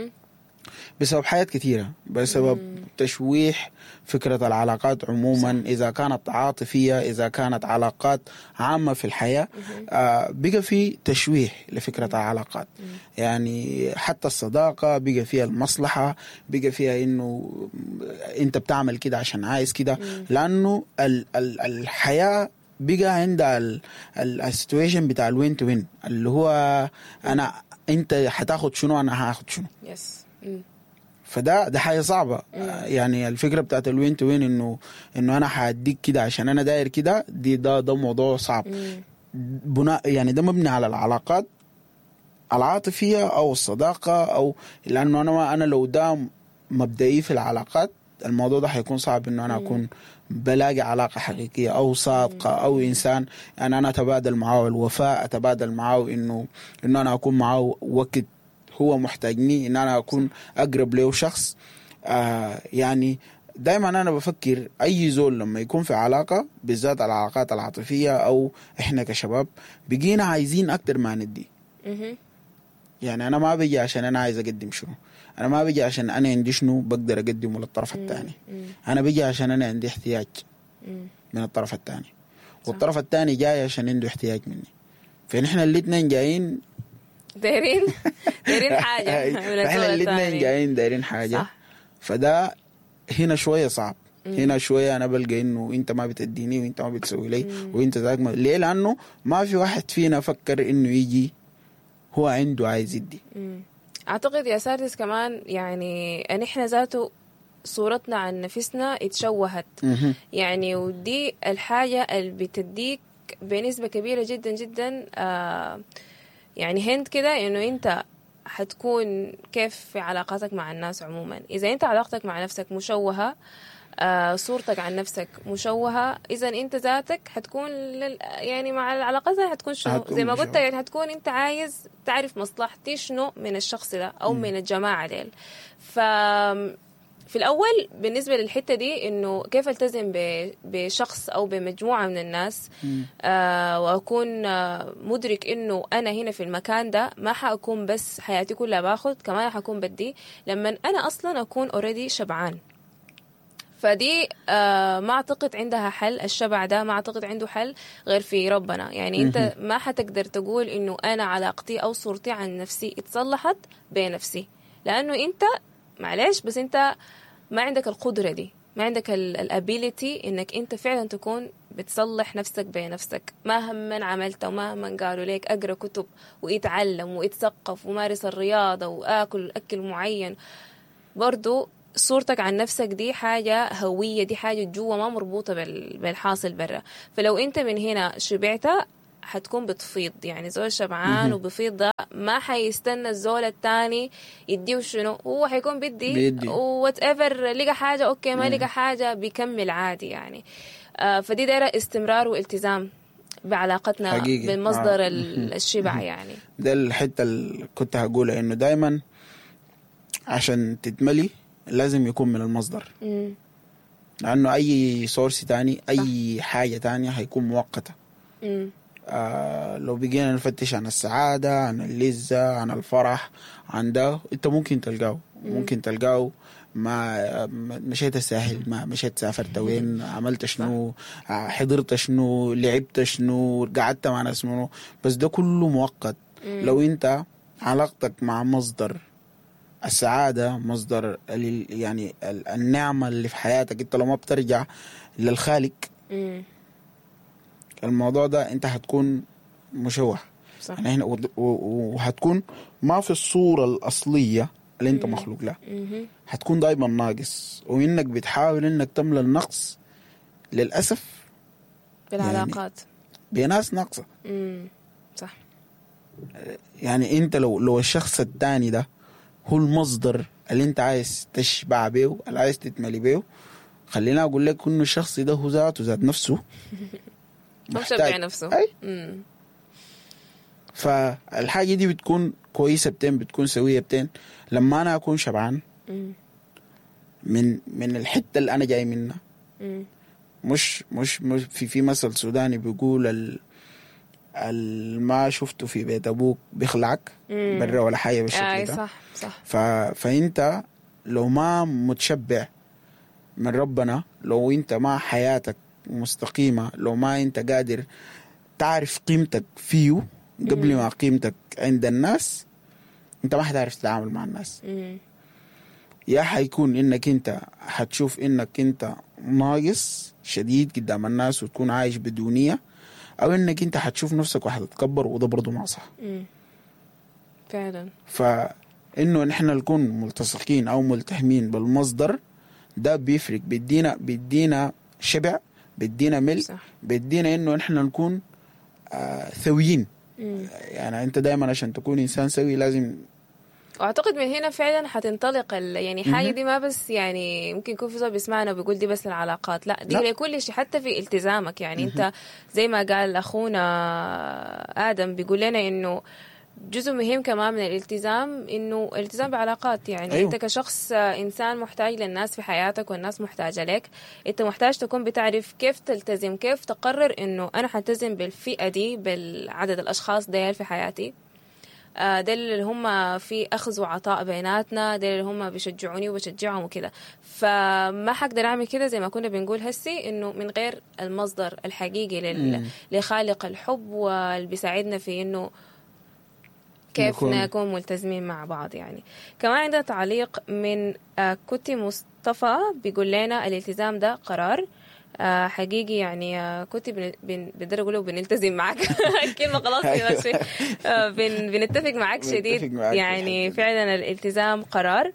بسبب حاجات كثيرة بسبب مم. تشويح فكرة العلاقات عموما صح. إذا كانت عاطفية إذا كانت علاقات عامة في الحياة آه بقى في تشويح لفكرة مم. العلاقات مم. يعني حتى الصداقة بقى فيها المصلحة بقى فيها إنه أنت بتعمل كده عشان عايز كده لأنه ال ال الحياة بقى عندها السيتويشن بتاع الوين تو وين اللي هو انا انت هتاخد شنو انا هاخد شنو يس فده ده حاجه صعبه يعني الفكره بتاعت الوين تو وين انه انه انا هديك كده عشان انا داير كده دي ده ده موضوع صعب بناء يعني ده مبني على العلاقات العاطفيه او الصداقه او لانه انا انا لو ده مبدئي في العلاقات الموضوع ده حيكون صعب انه انا اكون بلاقي علاقه حقيقيه او صادقه او انسان يعني انا اتبادل معاه الوفاء اتبادل معاه انه انه انا اكون معاه وقت هو محتاجني ان انا اكون اقرب له شخص آه يعني دائما انا بفكر اي زول لما يكون في علاقه بالذات العلاقات العاطفيه او احنا كشباب بقينا عايزين اكتر ما ندي يعني انا ما بيجي عشان انا عايز اقدم شنو انا ما بيجي عشان انا عندي شنو بقدر اقدمه للطرف الثاني انا بيجي عشان انا عندي احتياج من الطرف الثاني والطرف الثاني جاي عشان عنده احتياج مني فنحن الاثنين جايين دايرين دايرين حاجه احنا الاثنين جايين دايرين حاجه صح. فده هنا شويه صعب هنا شويه انا بلقى انه انت ما بتديني وانت ما بتسوي لي وانت ذاك ما... ليه لانه ما في واحد فينا فكر انه يجي هو عنده عايز يدي اعتقد يا سادس كمان يعني ان احنا ذاته صورتنا عن نفسنا اتشوهت يعني ودي الحاجه اللي بتديك بنسبه كبيره جدا جدا آه يعني هند كده انه انت حتكون كيف في علاقاتك مع الناس عموما اذا انت علاقتك مع نفسك مشوهه آه صورتك عن نفسك مشوهة إذا أنت ذاتك حتكون لل... يعني مع العلاقات حتكون شنو زي ما قلت يعني حتكون أنت عايز تعرف مصلحتي شنو من الشخص ده أو م. من الجماعة ديل ف في الأول بالنسبة للحتة دي إنه كيف ألتزم بشخص أو بمجموعة من الناس آه وأكون آه مدرك إنه أنا هنا في المكان ده ما حأكون بس حياتي كلها باخذ كمان حكون بدي لما أنا أصلا أكون أوريدي شبعان فدي آه ما اعتقد عندها حل الشبع ده ما اعتقد عنده حل غير في ربنا يعني انت ما حتقدر تقول انه انا علاقتي او صورتي عن نفسي اتصلحت بنفسي لانه انت معلش بس انت ما عندك القدره دي ما عندك الابيليتي انك انت فعلا تكون بتصلح نفسك بنفسك مهما عملت ومهما قالوا لك اقرا كتب واتعلم واتثقف ومارس الرياضه واكل اكل معين برضو صورتك عن نفسك دي حاجة هوية دي حاجة جوا ما مربوطة بال- بالحاصل برا فلو انت من هنا شبعت حتكون بتفيض يعني زول شبعان وبفيض ده ما حيستنى الزول التاني يديه شنو هو حيكون بدي بيدي. وات ايفر لقى حاجة اوكي ما لقى حاجة بيكمل عادي يعني آه فدي دايرة استمرار والتزام بعلاقتنا حقيقي. بالمصدر آه. ال- الشبع يعني ده الحته اللي كنت هقولها انه دايما عشان تتملي لازم يكون من المصدر مم. لانه اي سورس تاني اي حاجه تانية هيكون مؤقته مم. آه لو بقينا نفتش عن السعاده عن اللذه عن الفرح عن ده انت ممكن تلقاه ممكن تلقاه ما ما- مشيت الساحل ما مشيت سافرت وين عملت شنو آه، حضرت شنو لعبت شنو قعدت مع ناس منو بس ده كله مؤقت لو انت علاقتك مع مصدر السعادة مصدر ال- يعني ال- النعمة اللي في حياتك انت لو ما بترجع للخالق مم. الموضوع ده انت هتكون مشوه صح يعني هنا ود- و- و- وهتكون ما في الصورة الأصلية اللي انت مخلوق لها مهم. هتكون دايما ناقص وانك بتحاول انك تملى النقص للأسف بالعلاقات بناس ناقصة مم. صح يعني انت لو لو الشخص التاني ده هو المصدر اللي انت عايز تشبع بيه اللي عايز تتملي بيه خلينا اقول لك انه الشخص ده هو ذاته ذات نفسه هو محتاج. شبع نفسه اي مم. فالحاجة دي بتكون كويسة بتين بتكون سوية بتين لما أنا أكون شبعان مم. من من الحتة اللي أنا جاي منها مم. مش مش, مش في في مثل سوداني بيقول ال ال- ما شفته في بيت أبوك بيخلعك مم. برا ولا حاجة بالشكل اي ده صح صح ف... فانت لو ما متشبع من ربنا لو انت ما حياتك مستقيمة لو ما انت قادر تعرف قيمتك فيه قبل ما قيمتك عند الناس انت ما حتعرف تتعامل مع الناس مم. يا حيكون انك انت حتشوف انك انت ناقص شديد قدام الناس وتكون عايش بدونية او انك انت حتشوف نفسك وحتتكبر وده برضه ما صح مم. فعلا فانه نحن نكون ملتصقين او ملتحمين بالمصدر ده بيفرق بيدينا بيدينا شبع بيدينا ملء صح بيدينا انه نحن نكون آه ثويين مم. يعني انت دائما عشان تكون انسان سوي لازم واعتقد من هنا فعلا حتنطلق ال... يعني حاجه دي ما بس يعني ممكن يكون في زول بيسمعنا وبيقول دي بس للعلاقات لا دي لا. لكل شيء حتى في التزامك يعني انت زي ما قال اخونا ادم بيقول لنا انه جزء مهم كمان من الالتزام انه الالتزام بعلاقات يعني أيوة. أيوه. انت كشخص آه، انسان محتاج للناس في حياتك والناس محتاجه لك انت محتاج تكون بتعرف كيف تلتزم كيف تقرر انه انا حلتزم بالفئه دي بالعدد الاشخاص ديل في حياتي آه، ده اللي هم في اخذ وعطاء بيناتنا ده اللي هم بيشجعوني وبشجعهم وكده فما حقدر اعمل كده زي ما كنا بنقول هسي انه من غير المصدر الحقيقي لل... لخالق الحب واللي بيساعدنا في انه كيف نكون- نكون ملتزمين مع بعض يعني كمان عندنا تعليق من آه، كوتي مصطفى بيقول لنا الالتزام ده قرار آه حقيقي يعني آه كنت بن- بن- بقدر اقوله بنلتزم معك كلمه خلاص كده شوي. آه بن بنتفق معك بنتفق شديد معاك في يعني الحتة دي. فعلا الالتزام قرار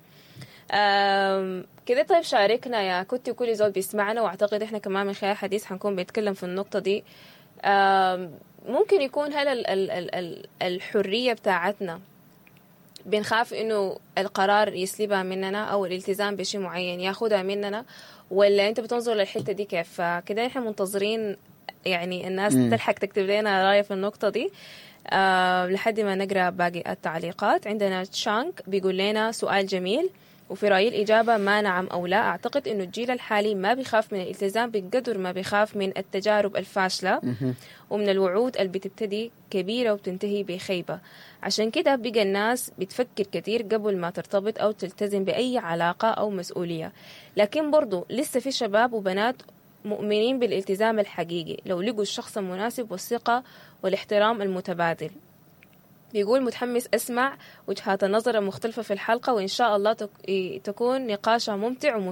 آم، كده طيب شاركنا يا كنت وكل زول بيسمعنا واعتقد احنا كمان من خلال الحديث حنكون بنتكلم في النقطه دي آم، ممكن يكون هل ال- ال- ال- ال- الحريه بتاعتنا بنخاف انه القرار يسلبها مننا او الالتزام بشيء معين ياخدها مننا ولا انت بتنظر للحته دي كيف فكده احنا منتظرين يعني الناس مم. تلحق تكتب لنا رايه في النقطه دي آه لحد ما نقرا باقي التعليقات عندنا تشانك بيقول لنا سؤال جميل وفي رأيي الإجابة ما نعم أو لا أعتقد أنه الجيل الحالي ما بيخاف من الالتزام بقدر ما بيخاف من التجارب الفاشلة ومن الوعود اللي بتبتدي كبيرة وبتنتهي بخيبة عشان كده بقى الناس بتفكر كتير قبل ما ترتبط أو تلتزم بأي علاقة أو مسؤولية لكن برضو لسه في شباب وبنات مؤمنين بالالتزام الحقيقي لو لقوا الشخص المناسب والثقة والاحترام المتبادل بيقول متحمس أسمع وجهات النظر المختلفة في الحلقة وإن شاء الله تك- تكون نقاشها ممتع ومفيد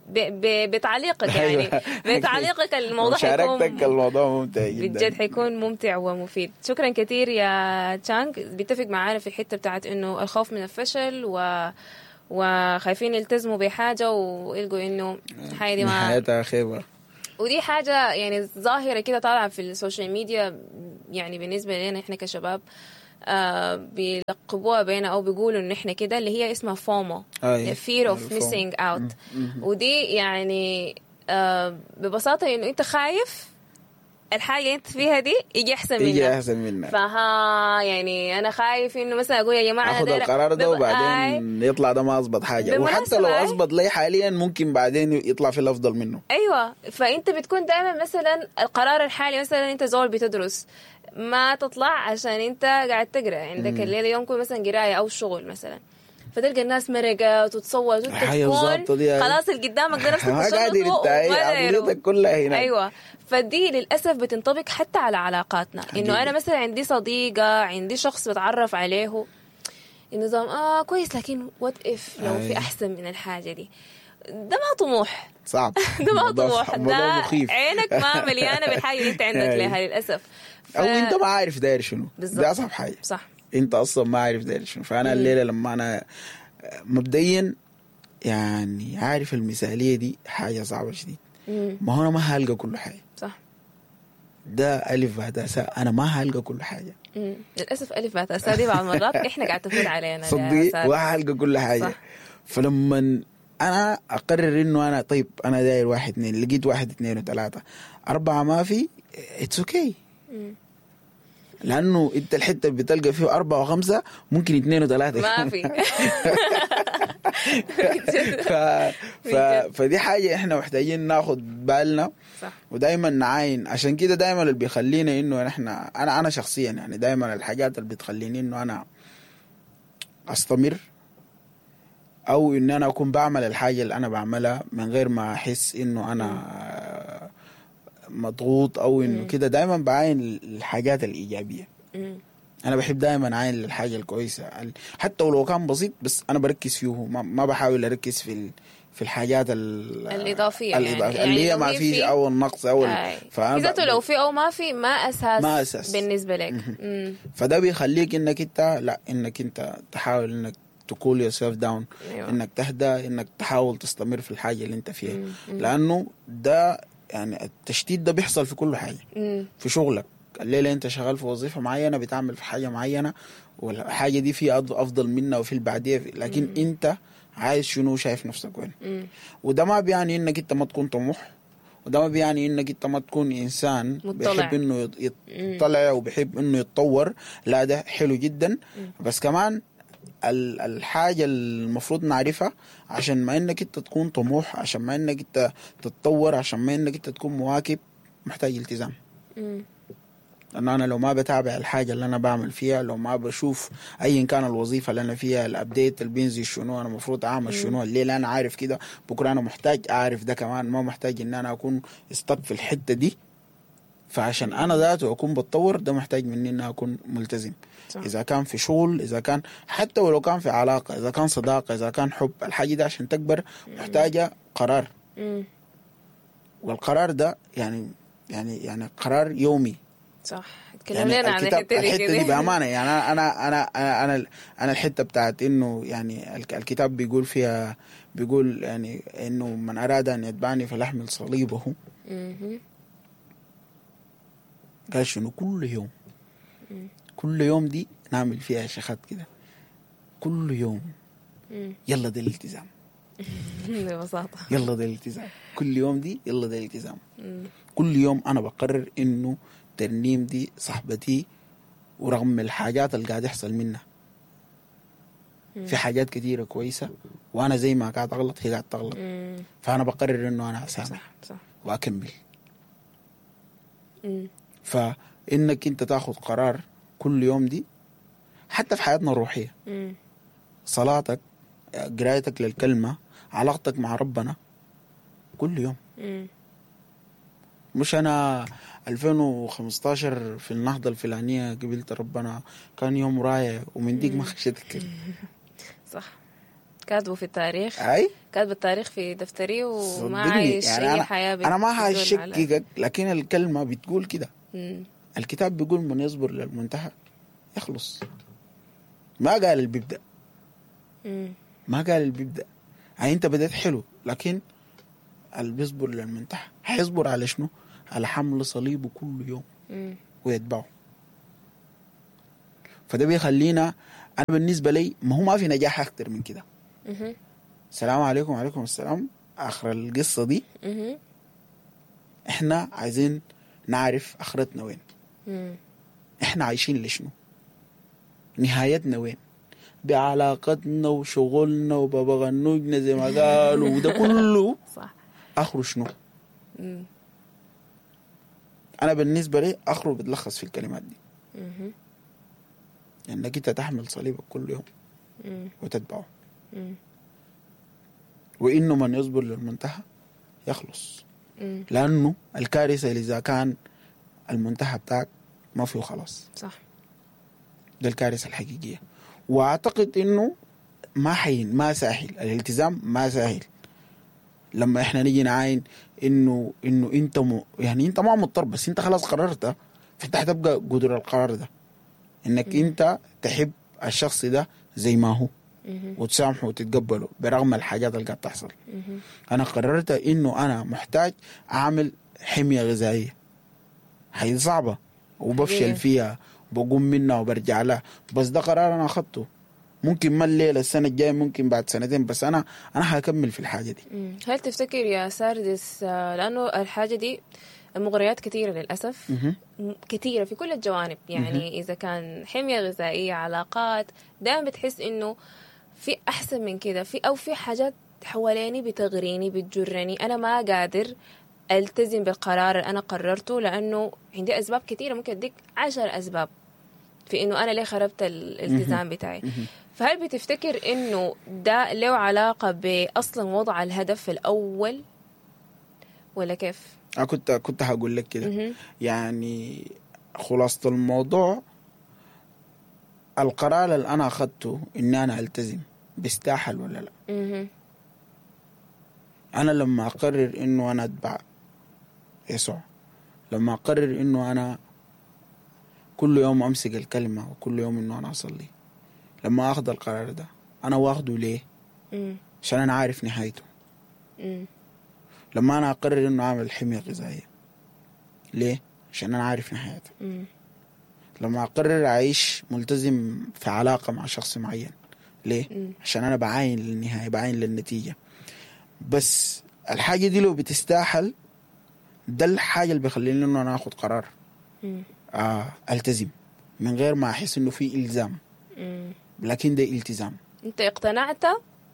ب- ب- بتعليقك يعني أيوة. بتعليقك الموضوع مشاركتك حيكون الموضوع ممتع جدا بجد حيكون ممتع ومفيد شكرا كثير يا تشانج بيتفق معانا في الحته بتاعت انه الخوف من الفشل و وخايفين يلتزموا بحاجه ويلقوا انه الحاجه دي ما نهايتها خيبه ودي حاجة يعني ظاهرة كده طالعة في السوشيال ميديا يعني بالنسبة لنا احنا كشباب آه بيلقبوها بينا او بيقولوا ان احنا كده اللي هي اسمها فومو أي. fear of الفومو. missing out ودي يعني آه ببساطة انه انت خايف الحاجة اللي انت فيها دي يجي احسن يجي منها احسن منها فها يعني انا خايف انه مثلا اقول يا جماعة أنا اخذ دايرة- القرار ده بب- آي. وبعدين يطلع ده ما اظبط حاجه بالمناسبة وحتى لو أي. اظبط لي حاليا ممكن بعدين يطلع في الافضل منه ايوه فانت بتكون دائما مثلا القرار الحالي مثلا انت زول بتدرس ما تطلع عشان انت قاعد تقرا عندك الليله يوم يكون مثلا قرايه او شغل مثلا فتلقى الناس مرقت وتصوت وانت حاجة تكون بالظبط دي. خلاص اللي قدامك ده نفسك ما تشخصه قادر انت وما أي دايره. عقليتك كلها هنا ايوه فدي للاسف بتنطبق حتى على علاقاتنا انه انا مثلا عندي صديقه عندي شخص بتعرف عليه النظام اه كويس لكن وات اف لو أي. في احسن من الحاجه دي ده ما طموح صعب ده ما الموضوع طموح صعب، الموضوع ده مخيف عينك ما مليانه بالحاجه اللي انت عندك أي. لها للاسف ف... او انت ما عارف داير شنو بالظبط. ده اصعب حاجه صح انت اصلا ما عارف داير شنو فانا الليله لما انا مبدئيا يعني عارف المثاليه دي حاجه صعبه شديد مم. ما هو انا ما هلقى كل حاجه صح ده الف بعد اساء انا ما هلقى كل حاجه مم. للاسف الف بات اسا دي بعض المرات احنا قاعد تفوت علينا صدقي للأسف. وهلقى كل حاجه صح. فلما انا اقرر انه انا طيب انا داير واحد اثنين لقيت واحد اثنين وثلاثه اربعه ما في اتس اوكي مم. لانه انت الحته اللي بتلقى فيه اربعه وخمسه ممكن اثنين وثلاثه ما في ف... ف... فدي حاجه احنا محتاجين ناخد بالنا صح ودايما نعاين عشان كده دايما اللي بيخلينا انه نحن انا انا شخصيا يعني دايما الحاجات اللي بتخليني انه انا استمر او ان انا اكون بعمل الحاجه اللي انا بعملها من غير ما احس انه انا مضغوط او انه كده دايما بعاين الحاجات الايجابيه مم. انا بحب دائما اعاين للحاجه الكويسه ال- حتى ولو كان بسيط بس انا بركز فيه ما, ما بحاول اركز في ال... في الحاجات ال... الإضافية يعني. الإضافية يعني اللي هي لو ما هي فيش في- او النقص او ال- آي. فأنا ذاته ب- لو في او ما في ما اساس ما أساس. بالنسبه لك مم. فده بيخليك انك انت لا انك انت تحاول انك تقول يور سيلف داون أيوة. انك تهدى انك تحاول تستمر في الحاجه اللي انت فيها مم. مم. لانه ده يعني التشتيت ده بيحصل في كل حاجه مم. في شغلك الليله انت شغال في وظيفه معينه بتعمل في حاجه معينه والحاجه دي في أض- افضل منها وفي البعديه لكن انت عايز شنو شايف نفسك وين مم. وده ما بيعني انك انت ما تكون طموح وده ما بيعني انك انت ما تكون انسان مطلع. بيحب انه يط- يطلع وبيحب انه يتطور لا ده حلو جدا بس كمان ال- الحاجة المفروض نعرفها عشان ما انك انت تكون طموح عشان ما انك انت تتطور عشان ما انك انت تكون مواكب محتاج التزام مم. لانه انا لو ما بتابع الحاجه اللي انا بعمل فيها لو ما بشوف ايا كان الوظيفه اللي انا فيها الابديت اللي بينزل شنو انا المفروض اعمل شنو الليله انا عارف كده بكره انا محتاج اعرف ده كمان ما محتاج ان انا اكون استك في الحته دي فعشان انا ذاته اكون بتطور ده محتاج مني ان اكون ملتزم صح. اذا كان في شغل اذا كان حتى ولو كان في علاقه اذا كان صداقه اذا كان حب الحاجه دي عشان تكبر محتاجه قرار مم. والقرار ده يعني يعني يعني قرار يومي صح تكلمنا عن الكتاب الحته دي الحته دي كده بامانه يعني انا انا انا انا انا, أنا الحته بتاعت انه يعني الك- الكتاب بيقول فيها بيقول يعني انه من اراد ان يتبعني فليحمل صليبه مهم. قال شنو كل يوم كل يوم دي نعمل فيها شخات كده كل يوم مم. يلا ده الالتزام ببساطه يلا ده الالتزام كل يوم دي يلا ده الالتزام مم. كل يوم انا بقرر انه ترنيم دي صاحبتي ورغم الحاجات اللي قاعد يحصل منها في حاجات كثيرة كويسة وانا زي ما قاعد اغلط هي قاعد تغلط مم. فانا بقرر انه انا اسامح صح صح واكمل مم. فانك انت تاخذ قرار كل يوم دي حتى في حياتنا الروحية مم. صلاتك قرايتك للكلمة علاقتك مع ربنا كل يوم مم. مش انا 2015 في النهضة الفلانية قبلت ربنا كان يوم راية ومن ديك ما خشيت الكلمة صح كاتبه في التاريخ اي كاتب التاريخ في دفتري وما صدقني عايش يعني اي انا حياه انا ما بتدل على- هشككك لكن الكلمه بتقول كده مم. الكتاب بيقول من يصبر للمنتهى يخلص ما قال اللي بيبدا مم. ما قال اللي بيبدا يعني انت بدأت حلو لكن اللي بيصبر للمنتهى هيصبر على شنو؟ على حمل صليبه كل يوم مم. ويتبعه فده بيخلينا انا بالنسبه لي ما هو ما في نجاح اكتر من كده مهم. السلام عليكم وعليكم السلام اخر القصه دي مهم. احنا عايزين نعرف اخرتنا وين مم. احنا عايشين لشنو نهايتنا وين بعلاقتنا وشغلنا وببغنوجنا زي ما قالوا وده كله صح اخره شنو مم. انا بالنسبه لي اخره بتلخص في الكلمات دي مهم. انك انت تحمل صليبك كل يوم مم. وتتبعه مم. وانه من يصبر للمنتهى يخلص مم. لانه الكارثه اللي اذا كان المنتهى بتاعك ما فيه خلاص صح ده الكارثه الحقيقيه واعتقد انه ما حين ما سهل الالتزام ما سهل لما احنا نيجي نعاين انه انه انت م... يعني انت ما مضطر بس انت خلاص قررت فانت حتبقى قدر القرار ده انك انت تحب الشخص ده زي ما هو مهم. وتسامحه وتتقبله برغم الحاجات اللي قاعد تحصل مهم. انا قررت انه انا محتاج اعمل حميه غذائيه هي صعبه وبفشل حقيقة. فيها بقوم منها وبرجع لها بس ده قرار انا اخذته ممكن ما الليله السنه الجايه ممكن بعد سنتين بس انا انا هكمل في الحاجه دي مم. هل تفتكر يا ساردس آه، لأنه الحاجة دي مغريات كثيرة للأسف مهم. م- كثيرة في كل الجوانب يعني إذا كان حمية غذائية علاقات دائما بتحس إنه في أحسن من كده في أو في حاجات حواليني بتغريني بتجرني أنا ما قادر التزم بالقرار اللي أنا قررته لأنه عندي أسباب كثيرة ممكن أديك عشر أسباب في إنه أنا ليه خربت الالتزام بتاعي فهل بتفتكر إنه ده له علاقة بأصلا وضع الهدف الأول ولا كيف؟ انا كنت كنت هقول لك كده مهم. يعني خلاصه الموضوع القرار اللي انا اخذته اني انا التزم بيستاهل ولا لا مهم. انا لما اقرر انه انا اتبع يسوع لما اقرر انه انا كل يوم امسك الكلمه وكل يوم انه انا اصلي لما اخذ القرار ده انا واخده ليه مم. عشان انا عارف نهايته مم. لما انا اقرر انه اعمل حميه غذائيه ليه عشان انا عارف نهايته مم. لما اقرر اعيش ملتزم في علاقه مع شخص معين ليه مم. عشان انا بعاين للنهايه بعاين للنتيجه بس الحاجه دي لو بتستاهل ده الحاجه اللي بيخليني انه انا اخد قرار مم. آه التزم من غير ما احس انه في الزام مم. لكن ده التزام انت اقتنعت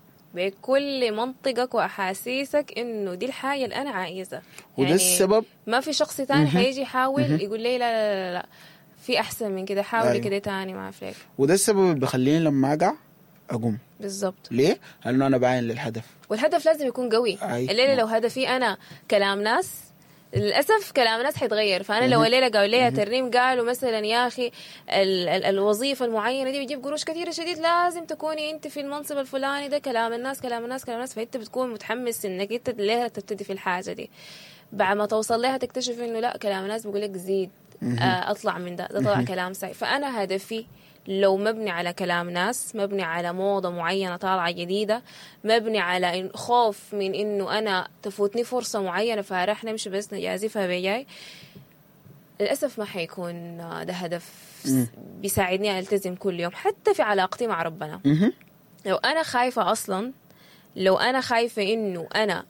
بكل منطقك واحاسيسك انه دي الحاجه اللي انا عايزها وده السبب ما في شخص تاني مهم. حيجي يحاول مهم. يقول لي لا لا لا, لا. في احسن من كده حاولي أيوة. كده تاني ما اعرف ليك وده السبب اللي بيخليني لما اقع اقوم بالضبط ليه؟ لانه انا بعين للهدف والهدف لازم يكون قوي أي. الليله لو هدفي انا كلام ناس للاسف كلام ناس حيتغير فانا لو الليله قالوا لي ترنيم قالوا مثلا يا اخي ال ال الوظيفه المعينه دي بتجيب قروش كثيره شديد لازم تكوني انت في المنصب الفلاني ده كلام الناس كلام الناس كلام الناس فانت بتكون متحمس انك انت ليه تبتدي في الحاجه دي بعد ما توصل لها تكتشف انه لا كلام الناس بيقول لك زيد آه اطلع من ده ده طلع كلام سعي فانا هدفي لو مبني على كلام ناس مبني على موضة معينة طالعة جديدة مبني على إن- خوف من إنه أنا تفوتني فرصة معينة فرح نمشي بس نجازفها بجاي للأسف ما حيكون ده هدف بيساعدني ألتزم كل يوم حتى في علاقتي مع ربنا مهم. لو أنا خايفة أصلا لو أنا خايفة إنه أنا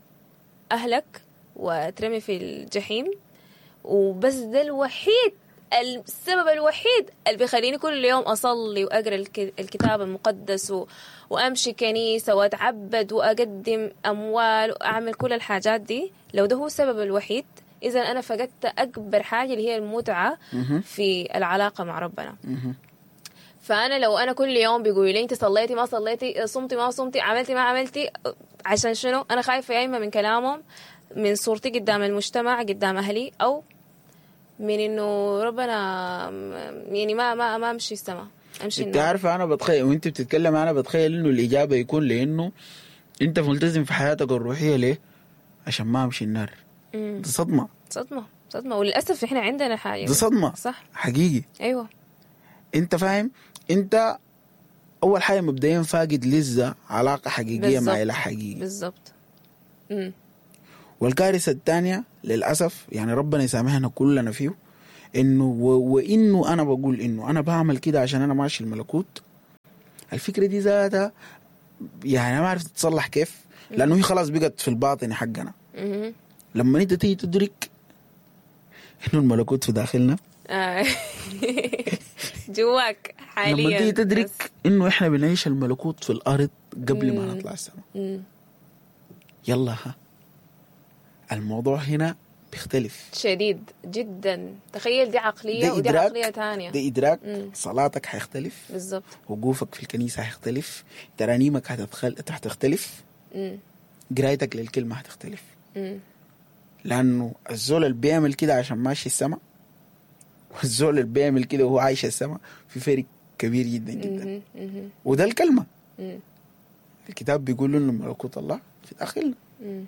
أهلك وأترمي في الجحيم وبس ده الوحيد السبب الوحيد اللي بيخليني كل يوم أصلي وأقرأ الك- الكتاب المقدس و... وأمشي كنيسة وأتعبد وأقدم أموال وأعمل كل الحاجات دي لو ده هو السبب الوحيد إذا أنا فقدت أكبر حاجة اللي هي المتعة في العلاقة مع ربنا مهم. فانا لو انا كل يوم بيقولوا لي انت صليتي ما صليتي صمتي ما صمتي عملتي ما عملتي عشان شنو انا خايفه يا اما من كلامهم من صورتي قدام المجتمع قدام اهلي او من انه ربنا يعني ما ما ما امشي السما امشي انت النار عارفه انا بتخيل وانت بتتكلم انا بتخيل انه الاجابه يكون لانه انت ملتزم في حياتك الروحيه ليه؟ عشان ما امشي النار مم. دي صدمه صدمه صدمه وللاسف احنا عندنا حاجه دي صدمه صح حقيقي ايوه انت فاهم انت اول حاجه مبدئيا فاقد لذه علاقه حقيقيه مع بالظبط. اله حقيقي بالضبط امم والكارثه الثانيه للاسف يعني ربنا يسامحنا كلنا فيه انه و... وانه انا بقول انه انا بعمل كده عشان انا ماشي الملكوت الفكره دي ذاتها يعني انا ما عرفت تتصلح كيف لانه هي خلاص بقت في الباطن حقنا مهم. لما انت تيجي تدرك انه الملكوت في داخلنا آه. جواك حاليا لما تيجي بس. تدرك انه احنا بنعيش الملكوت في الارض قبل ما مم. نطلع السماء مم. يلا ها الموضوع هنا بيختلف شديد جدا تخيل دي عقلية ده ودي إدراك. عقلية تانية ده ادراك مم. صلاتك حيختلف بالضبط وقوفك في الكنيسه هيختلف ترانيمك هتتخل... هتختلف مم. قرايتك للكلمه هتختلف مم. لانه الزول اللي بيعمل كده عشان ماشي السماء والزول اللي بيعمل كده وهو عايش السماء في فرق كبير جدا جدا مهم. مهم. وده الكلمه مم. الكتاب بيقول انه ملكوت الله في داخلنا مم.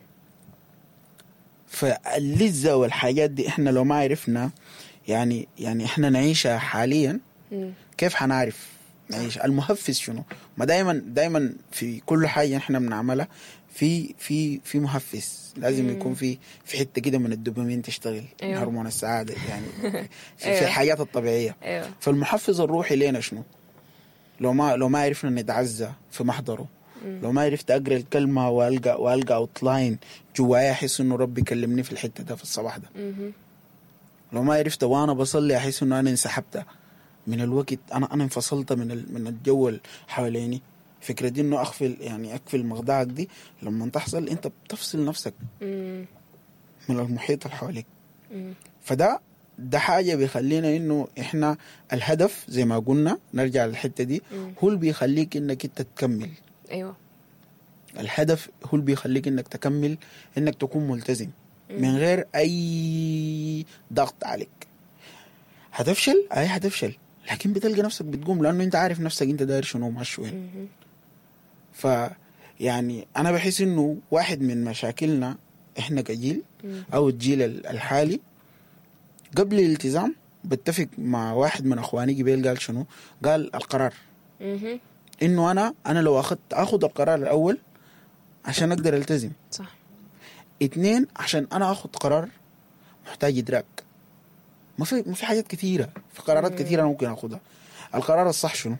فاللذة والحاجات دي احنا لو ما عرفنا يعني يعني احنا نعيشها حاليا مم. كيف حنعرف نعيش المحفز شنو ما دايما دايما في كل حاجه احنا بنعملها في في في محفز لازم مم. يكون في في حته كده من الدوبامين تشتغل أيوة. هرمون السعاده يعني في, في أيوة. الحاجات الطبيعيه ايوه فالمحفز الروحي لينا شنو لو ما لو ما عرفنا نتعزى في محضره لو ما عرفت اقرا الكلمه والقى والقى اوت لاين جوايا احس انه ربي كلمني في الحته ده في الصباح ده مهم. لو ما عرفت وانا بصلي احس انه انا انسحبت من الوقت انا انا انفصلت من ال- من الجو اللي حواليني فكرة دي انه اقفل يعني اقفل مخدعك دي لما تحصل انت بتفصل نفسك مم. من المحيط اللي حواليك مم. فده ده حاجة بيخلينا انه احنا الهدف زي ما قلنا نرجع للحتة دي مم. هو اللي بيخليك انك انت تكمل ايوه الهدف هو اللي بيخليك انك تكمل انك تكون ملتزم من غير اي ضغط عليك هتفشل اي هتفشل لكن بتلقى نفسك بتقوم لانه انت عارف نفسك انت داير شنو وماشي وين مهم. ف يعني انا بحس انه واحد من مشاكلنا احنا كجيل مم. او الجيل ال- الحالي قبل الالتزام بتفق مع واحد من اخواني قبل قال شنو قال القرار مهم. انه انا انا لو اخذت اخذ القرار الاول عشان اقدر التزم صح اتنين عشان انا اخذ قرار محتاج ادراك ما في ما في حاجات كثيره في قرارات كثيره انا ممكن اخذها القرار الصح شنو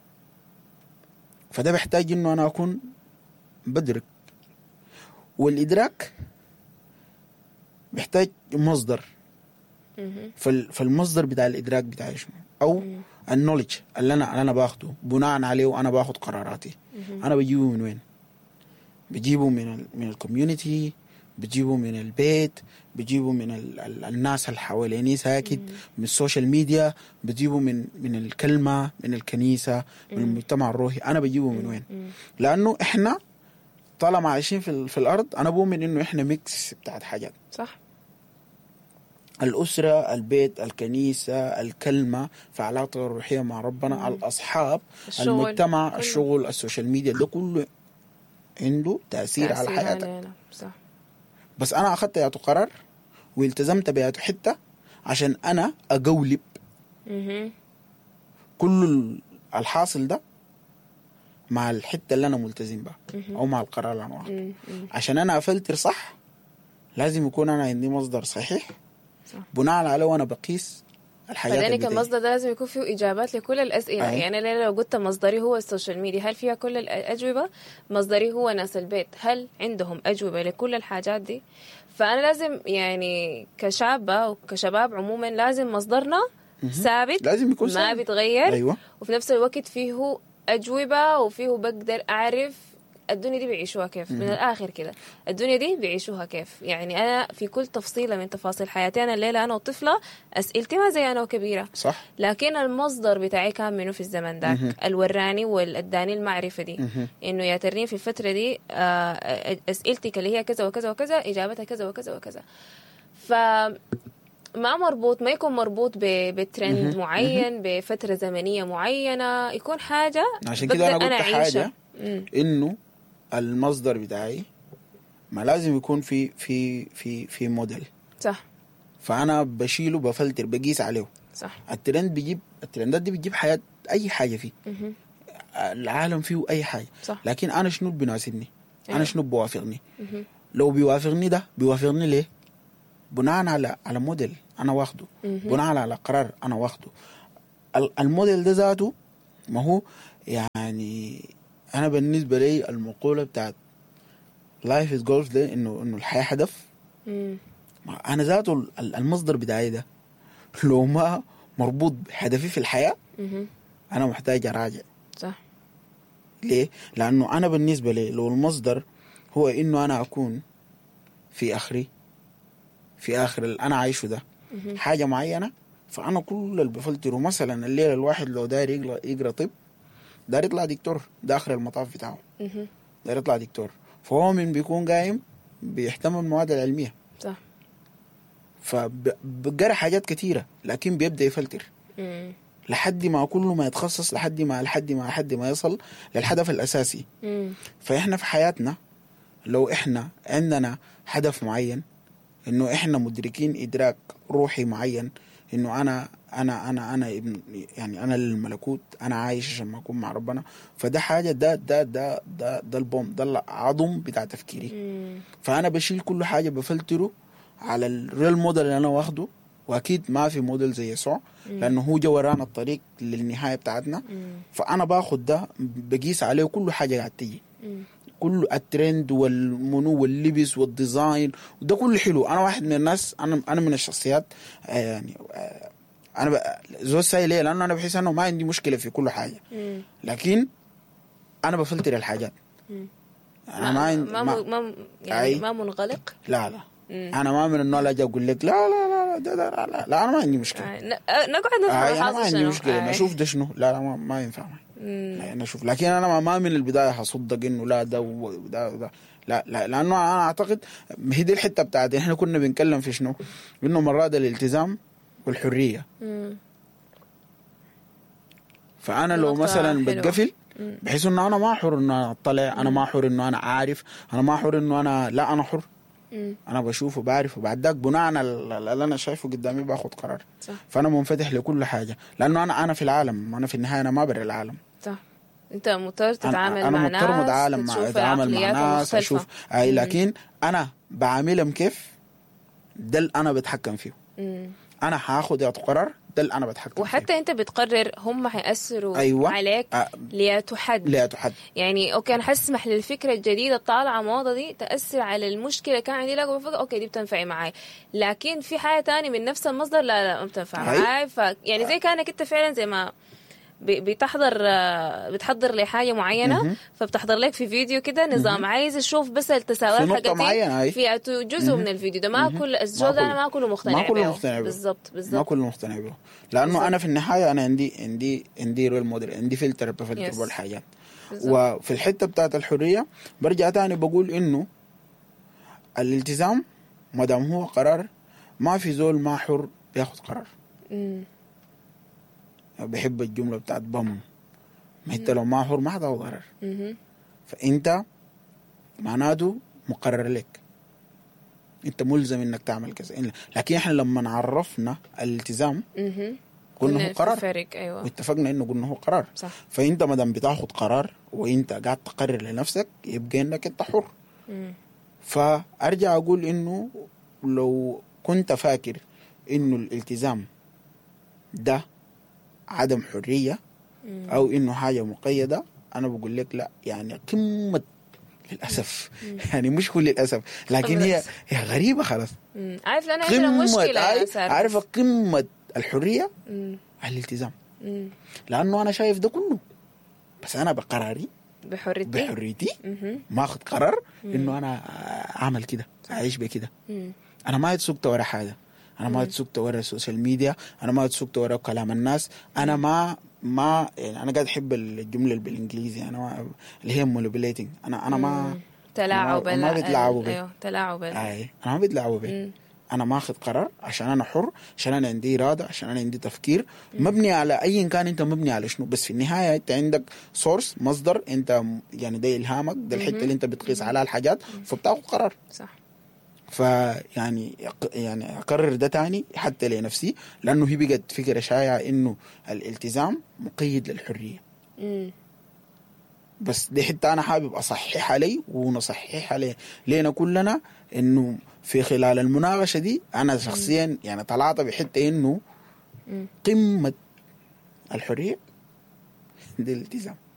فده بيحتاج انه انا اكون بدرك والادراك بيحتاج مصدر مهم. فال- فالمصدر بتاع الادراك بتاعي شنو او النولج اللي انا اللي انا باخده بناء عليه وانا باخد قراراتي انا بجيبه من وين بجيبه من ال من الكوميونتي بجيبه من البيت بجيبه من ال ال الناس اللي حواليني ساكت من السوشيال ميديا بجيبه من من الكلمه من الكنيسه من المجتمع الروحي انا بجيبه من وين مم. لانه احنا طالما عايشين في, ال- في الارض انا بؤمن انه احنا ميكس بتاعت حاجات صح الأسرة البيت الكنيسة الكلمة في علاقته الروحية مع ربنا الأصحاب الشغل، المجتمع كله. الشغل السوشيال ميديا ده كله عنده تأثير, على تأثير حياتك علينا. صح بس أنا أخذت ياته قرار والتزمت بياته حتة عشان أنا أقولب مهم. كل ال- الحاصل ده مع الحتة اللي أنا ملتزم بها أو مع القرار اللي أنا واخده مم. مم. عشان أنا أفلتر صح لازم يكون أنا عندي مصدر صحيح صح. بناء عليه وأنا بقيس الحاجات بعدين اللي بتجي. المصدر ده لازم يكون فيه اجابات لكل الاسئله أي. يعني أنا لو قلت مصدري هو السوشيال ميديا هل فيها كل الاجوبه مصدري هو ناس البيت هل عندهم اجوبه لكل الحاجات دي فانا لازم يعني كشابه وكشباب عموما لازم مصدرنا ثابت لازم يكون ما ثابت. بيتغير أيوة. وفي نفس الوقت فيه اجوبه وفيه بقدر اعرف الدنيا دي بيعيشوها كيف من الاخر كده الدنيا دي بيعيشوها كيف يعني انا في كل تفصيله من تفاصيل حياتي انا الليله انا وطفله اسئلتي ما زي انا وكبيره صح لكن المصدر بتاعي كان منه في الزمن ذاك الوراني والاداني المعرفه دي انه يا ترنين في الفتره دي آه، اسئلتك اللي هي كذا وكذا وكذا اجابتها كذا وكذا وكذا ف ما مربوط ما يكون مربوط ب- بترند معين بفتره زمنيه معينه يكون حاجه عشان كده انا بقدر قلت أعيشها. حاجه مم. انه المصدر بتاعي ما لازم يكون في في في في موديل صح فانا بشيله بفلتر بقيس عليه صح الترند بيجيب الترندات دي بتجيب حياه اي حاجه فيه مهم. العالم فيه اي حاجه صح لكن انا شنو اللي بيناسبني أيوة. انا شنو بوافقني مهم. لو بيوافقني ده بيوافقني ليه بناء على على موديل انا واخده مهم. بناء على قرار انا واخده ال- الموديل ده ذاته ما هو يعني انا بالنسبه لي المقوله بتاعت لايف از جولف ده انه انه الحياه هدف مم. ما انا ذاته ال- المصدر بتاعي ده لو ما مربوط بهدفي في الحياه مهم. انا محتاج اراجع صح ليه؟ لأنه أنا بالنسبة لي لو المصدر هو إنه أنا أكون في آخري في آخر اللي أنا عايشه ده مهم. حاجة معينة فأنا كل اللي بفلتره مثلا الليلة الواحد لو داير يقرأ, يقرأ طب داير يطلع دكتور ده آخر المطاف بتاعه مهم. داير يطلع دكتور فهو من بيكون قايم بيهتم بالمواد العلمية صح فبقرا حاجات كتيرة لكن بيبدأ يفلتر مم. لحد ما كله ما يتخصص لحد ما لحد ما لحد ما يصل للهدف الأساسي مم. فاحنا في حياتنا لو احنا عندنا هدف معين انه احنا مدركين ادراك روحي معين انه انا انا انا انا ابن يعني انا للملكوت انا عايش عشان ما اكون مع ربنا فده حاجه ده ده ده ده ده البوم ده العظم بتاع تفكيري مم. فانا بشيل كل حاجه بفلتره على الريل موديل اللي انا واخده واكيد ما في موديل زي يسوع لانه هو جو ورانا الطريق للنهايه بتاعتنا مم. فانا باخد ده بقيس عليه كل حاجه قاعد تيجي مم. كل الترند والمنو واللبس والديزاين وده كله حلو انا واحد من الناس انا انا من الشخصيات آه، يعني آه، انا ب- زول ساي ليه لانه انا بحس انه ما عندي مشكله في كل حاجه مم. لكن انا بفلتر الحاجات مم. انا ما, عندي ما, ما, ما, ما يعني أي. ما منغلق لا لا مم. انا ما من النوع اللي اجي اقول لك لا لا لا لا, ده ده لا, لا, لا انا ما عندي مشكله آه، ن- آه، نقعد نفهم آه انا ما حاصل عندي شنو. مشكله آه. نشوف ده شنو لا لا ما, ما ينفع معي مم. انا اشوف لكن انا ما- ما من البدايه هصدق انه لا ده وده وده لا لا لانه انا اعتقد هي دي الحته بتاعت احنا كنا بنتكلم في شنو؟ انه مرات الالتزام والحريه مم. فانا لو نقطة مثلا حلوة. بتقفل مم. بحيث انه انا ما حر انه انا اطلع انا ما حر انه انا عارف انا ما حر انه انا لا انا حر مم. انا بشوف وبعرف وبعد ذاك بناء على اللي انا شايفه قدامي باخد قرار صح فانا منفتح لكل حاجه لانه انا انا في العالم انا في النهايه انا ما برا العالم صح انت مضطر تتعامل انا مع انا مضطر ناس اتعامل مع تشوف اتعامل مع عقلياتهم ناس مختلفة. اشوف اي مم. لكن انا بعاملهم كيف ده اللي انا بتحكم فيه مم. انا هاخد قرار ده اللي انا بتحكم فيه وحتى انت بتقرر هم حيأثروا أيوة. عليك آه. لتحد لا تحد يعني اوكي انا حسمح للفكره الجديده الطالعه موضه دي تاثر على المشكله كان عندي لا بفكر اوكي دي بتنفع معاي لكن في حاجه تاني من نفس المصدر لا لا ما بتنفع أي. معاي ف يعني زي كانك انت فعلا زي ما ب- بتحضر آه، بتحضر لحاجه معينه مهم. فبتحضر لك في فيديو كده نظام عايز اشوف بس التساؤلات في نقطة حقتي معينة، أي. في أتو- جزء من الفيديو ده ما كل الزول ده كله. انا ما كله مقتنع ما كله بيه. مقتنع بيه. بالضبط ما بالضبط كله مقتنع به لانه انا في النهايه انا عندي عندي عندي رول موديل عندي فلتر بفلتر Yes. yes. الحاجات بالضبط. وفي الحته بتاعت الحريه برجع تاني بقول انه الالتزام ما دام هو قرار ما في زول ما حر بياخد قرار مم. بحب الجمله بتاعت بم ما انت لو ما حر ما حتاخد قرار مهم. فانت معناته مقرر لك انت ملزم انك تعمل كذا إن- لكن احنا لما عرفنا الالتزام مهم. قلنا كنا هو قرار في فرق ايوه واتفقنا انه قلنا هو قرار صح فانت ما دام بتاخد قرار وانت قاعد تقرر لنفسك يبقى انك انت حر مم. فارجع اقول انه لو كنت فاكر انه الالتزام ده عدم حريه مم. او انه حاجه مقيده انا بقول لك لا يعني قمه للاسف يعني مش كل للاسف لكن هي هي غريبه خلاص مم. عارف لأن عندنا قمه مشكلة يا عارف- سارة عارفه قمه الحريه مم. الالتزام مم. لانه انا شايف ده كله بس انا بقراري بحريتي بحريتي مهم. ما اخذ قرار انه انا اعمل كده اعيش بكده مم. انا ما اتسوقت ورا حاجه انا ما اتسوقت ورا السوشيال ميديا انا ما اتسوقت ورا كلام الناس انا ما ما يعني انا قاعد احب الجمله اللي بالانجليزي انا ما اللي هي manipulating انا انا ما تلاعب ما- ما ال- بيتلاعبوا ال- بيه. ايوه تلاعب ال- اي انا ما بيتلاعبوا بيه مم. انا ماخذ قرار عشان انا حر عشان انا عندي اراده عشان انا عندي تفكير مبني على ايا كان انت مبني على شنو بس في النهايه انت عندك سورس مصدر انت م- يعني ده الهامك ده الحته اللي انت بتقيس عليها الحاجات فبتاخذ قرار صح فيعني يق- يعني اقرر ده تاني حتى لنفسي لانه هي بقت فكره شائعه انه الالتزام مقيد للحريه مم. بس دي حته انا حابب اصححها لي ونصححها لي لينا كلنا انه في خلال المناقشه دي انا شخصيا يعني طلعت بحته انه مم. قمه الحريه دي الالتزام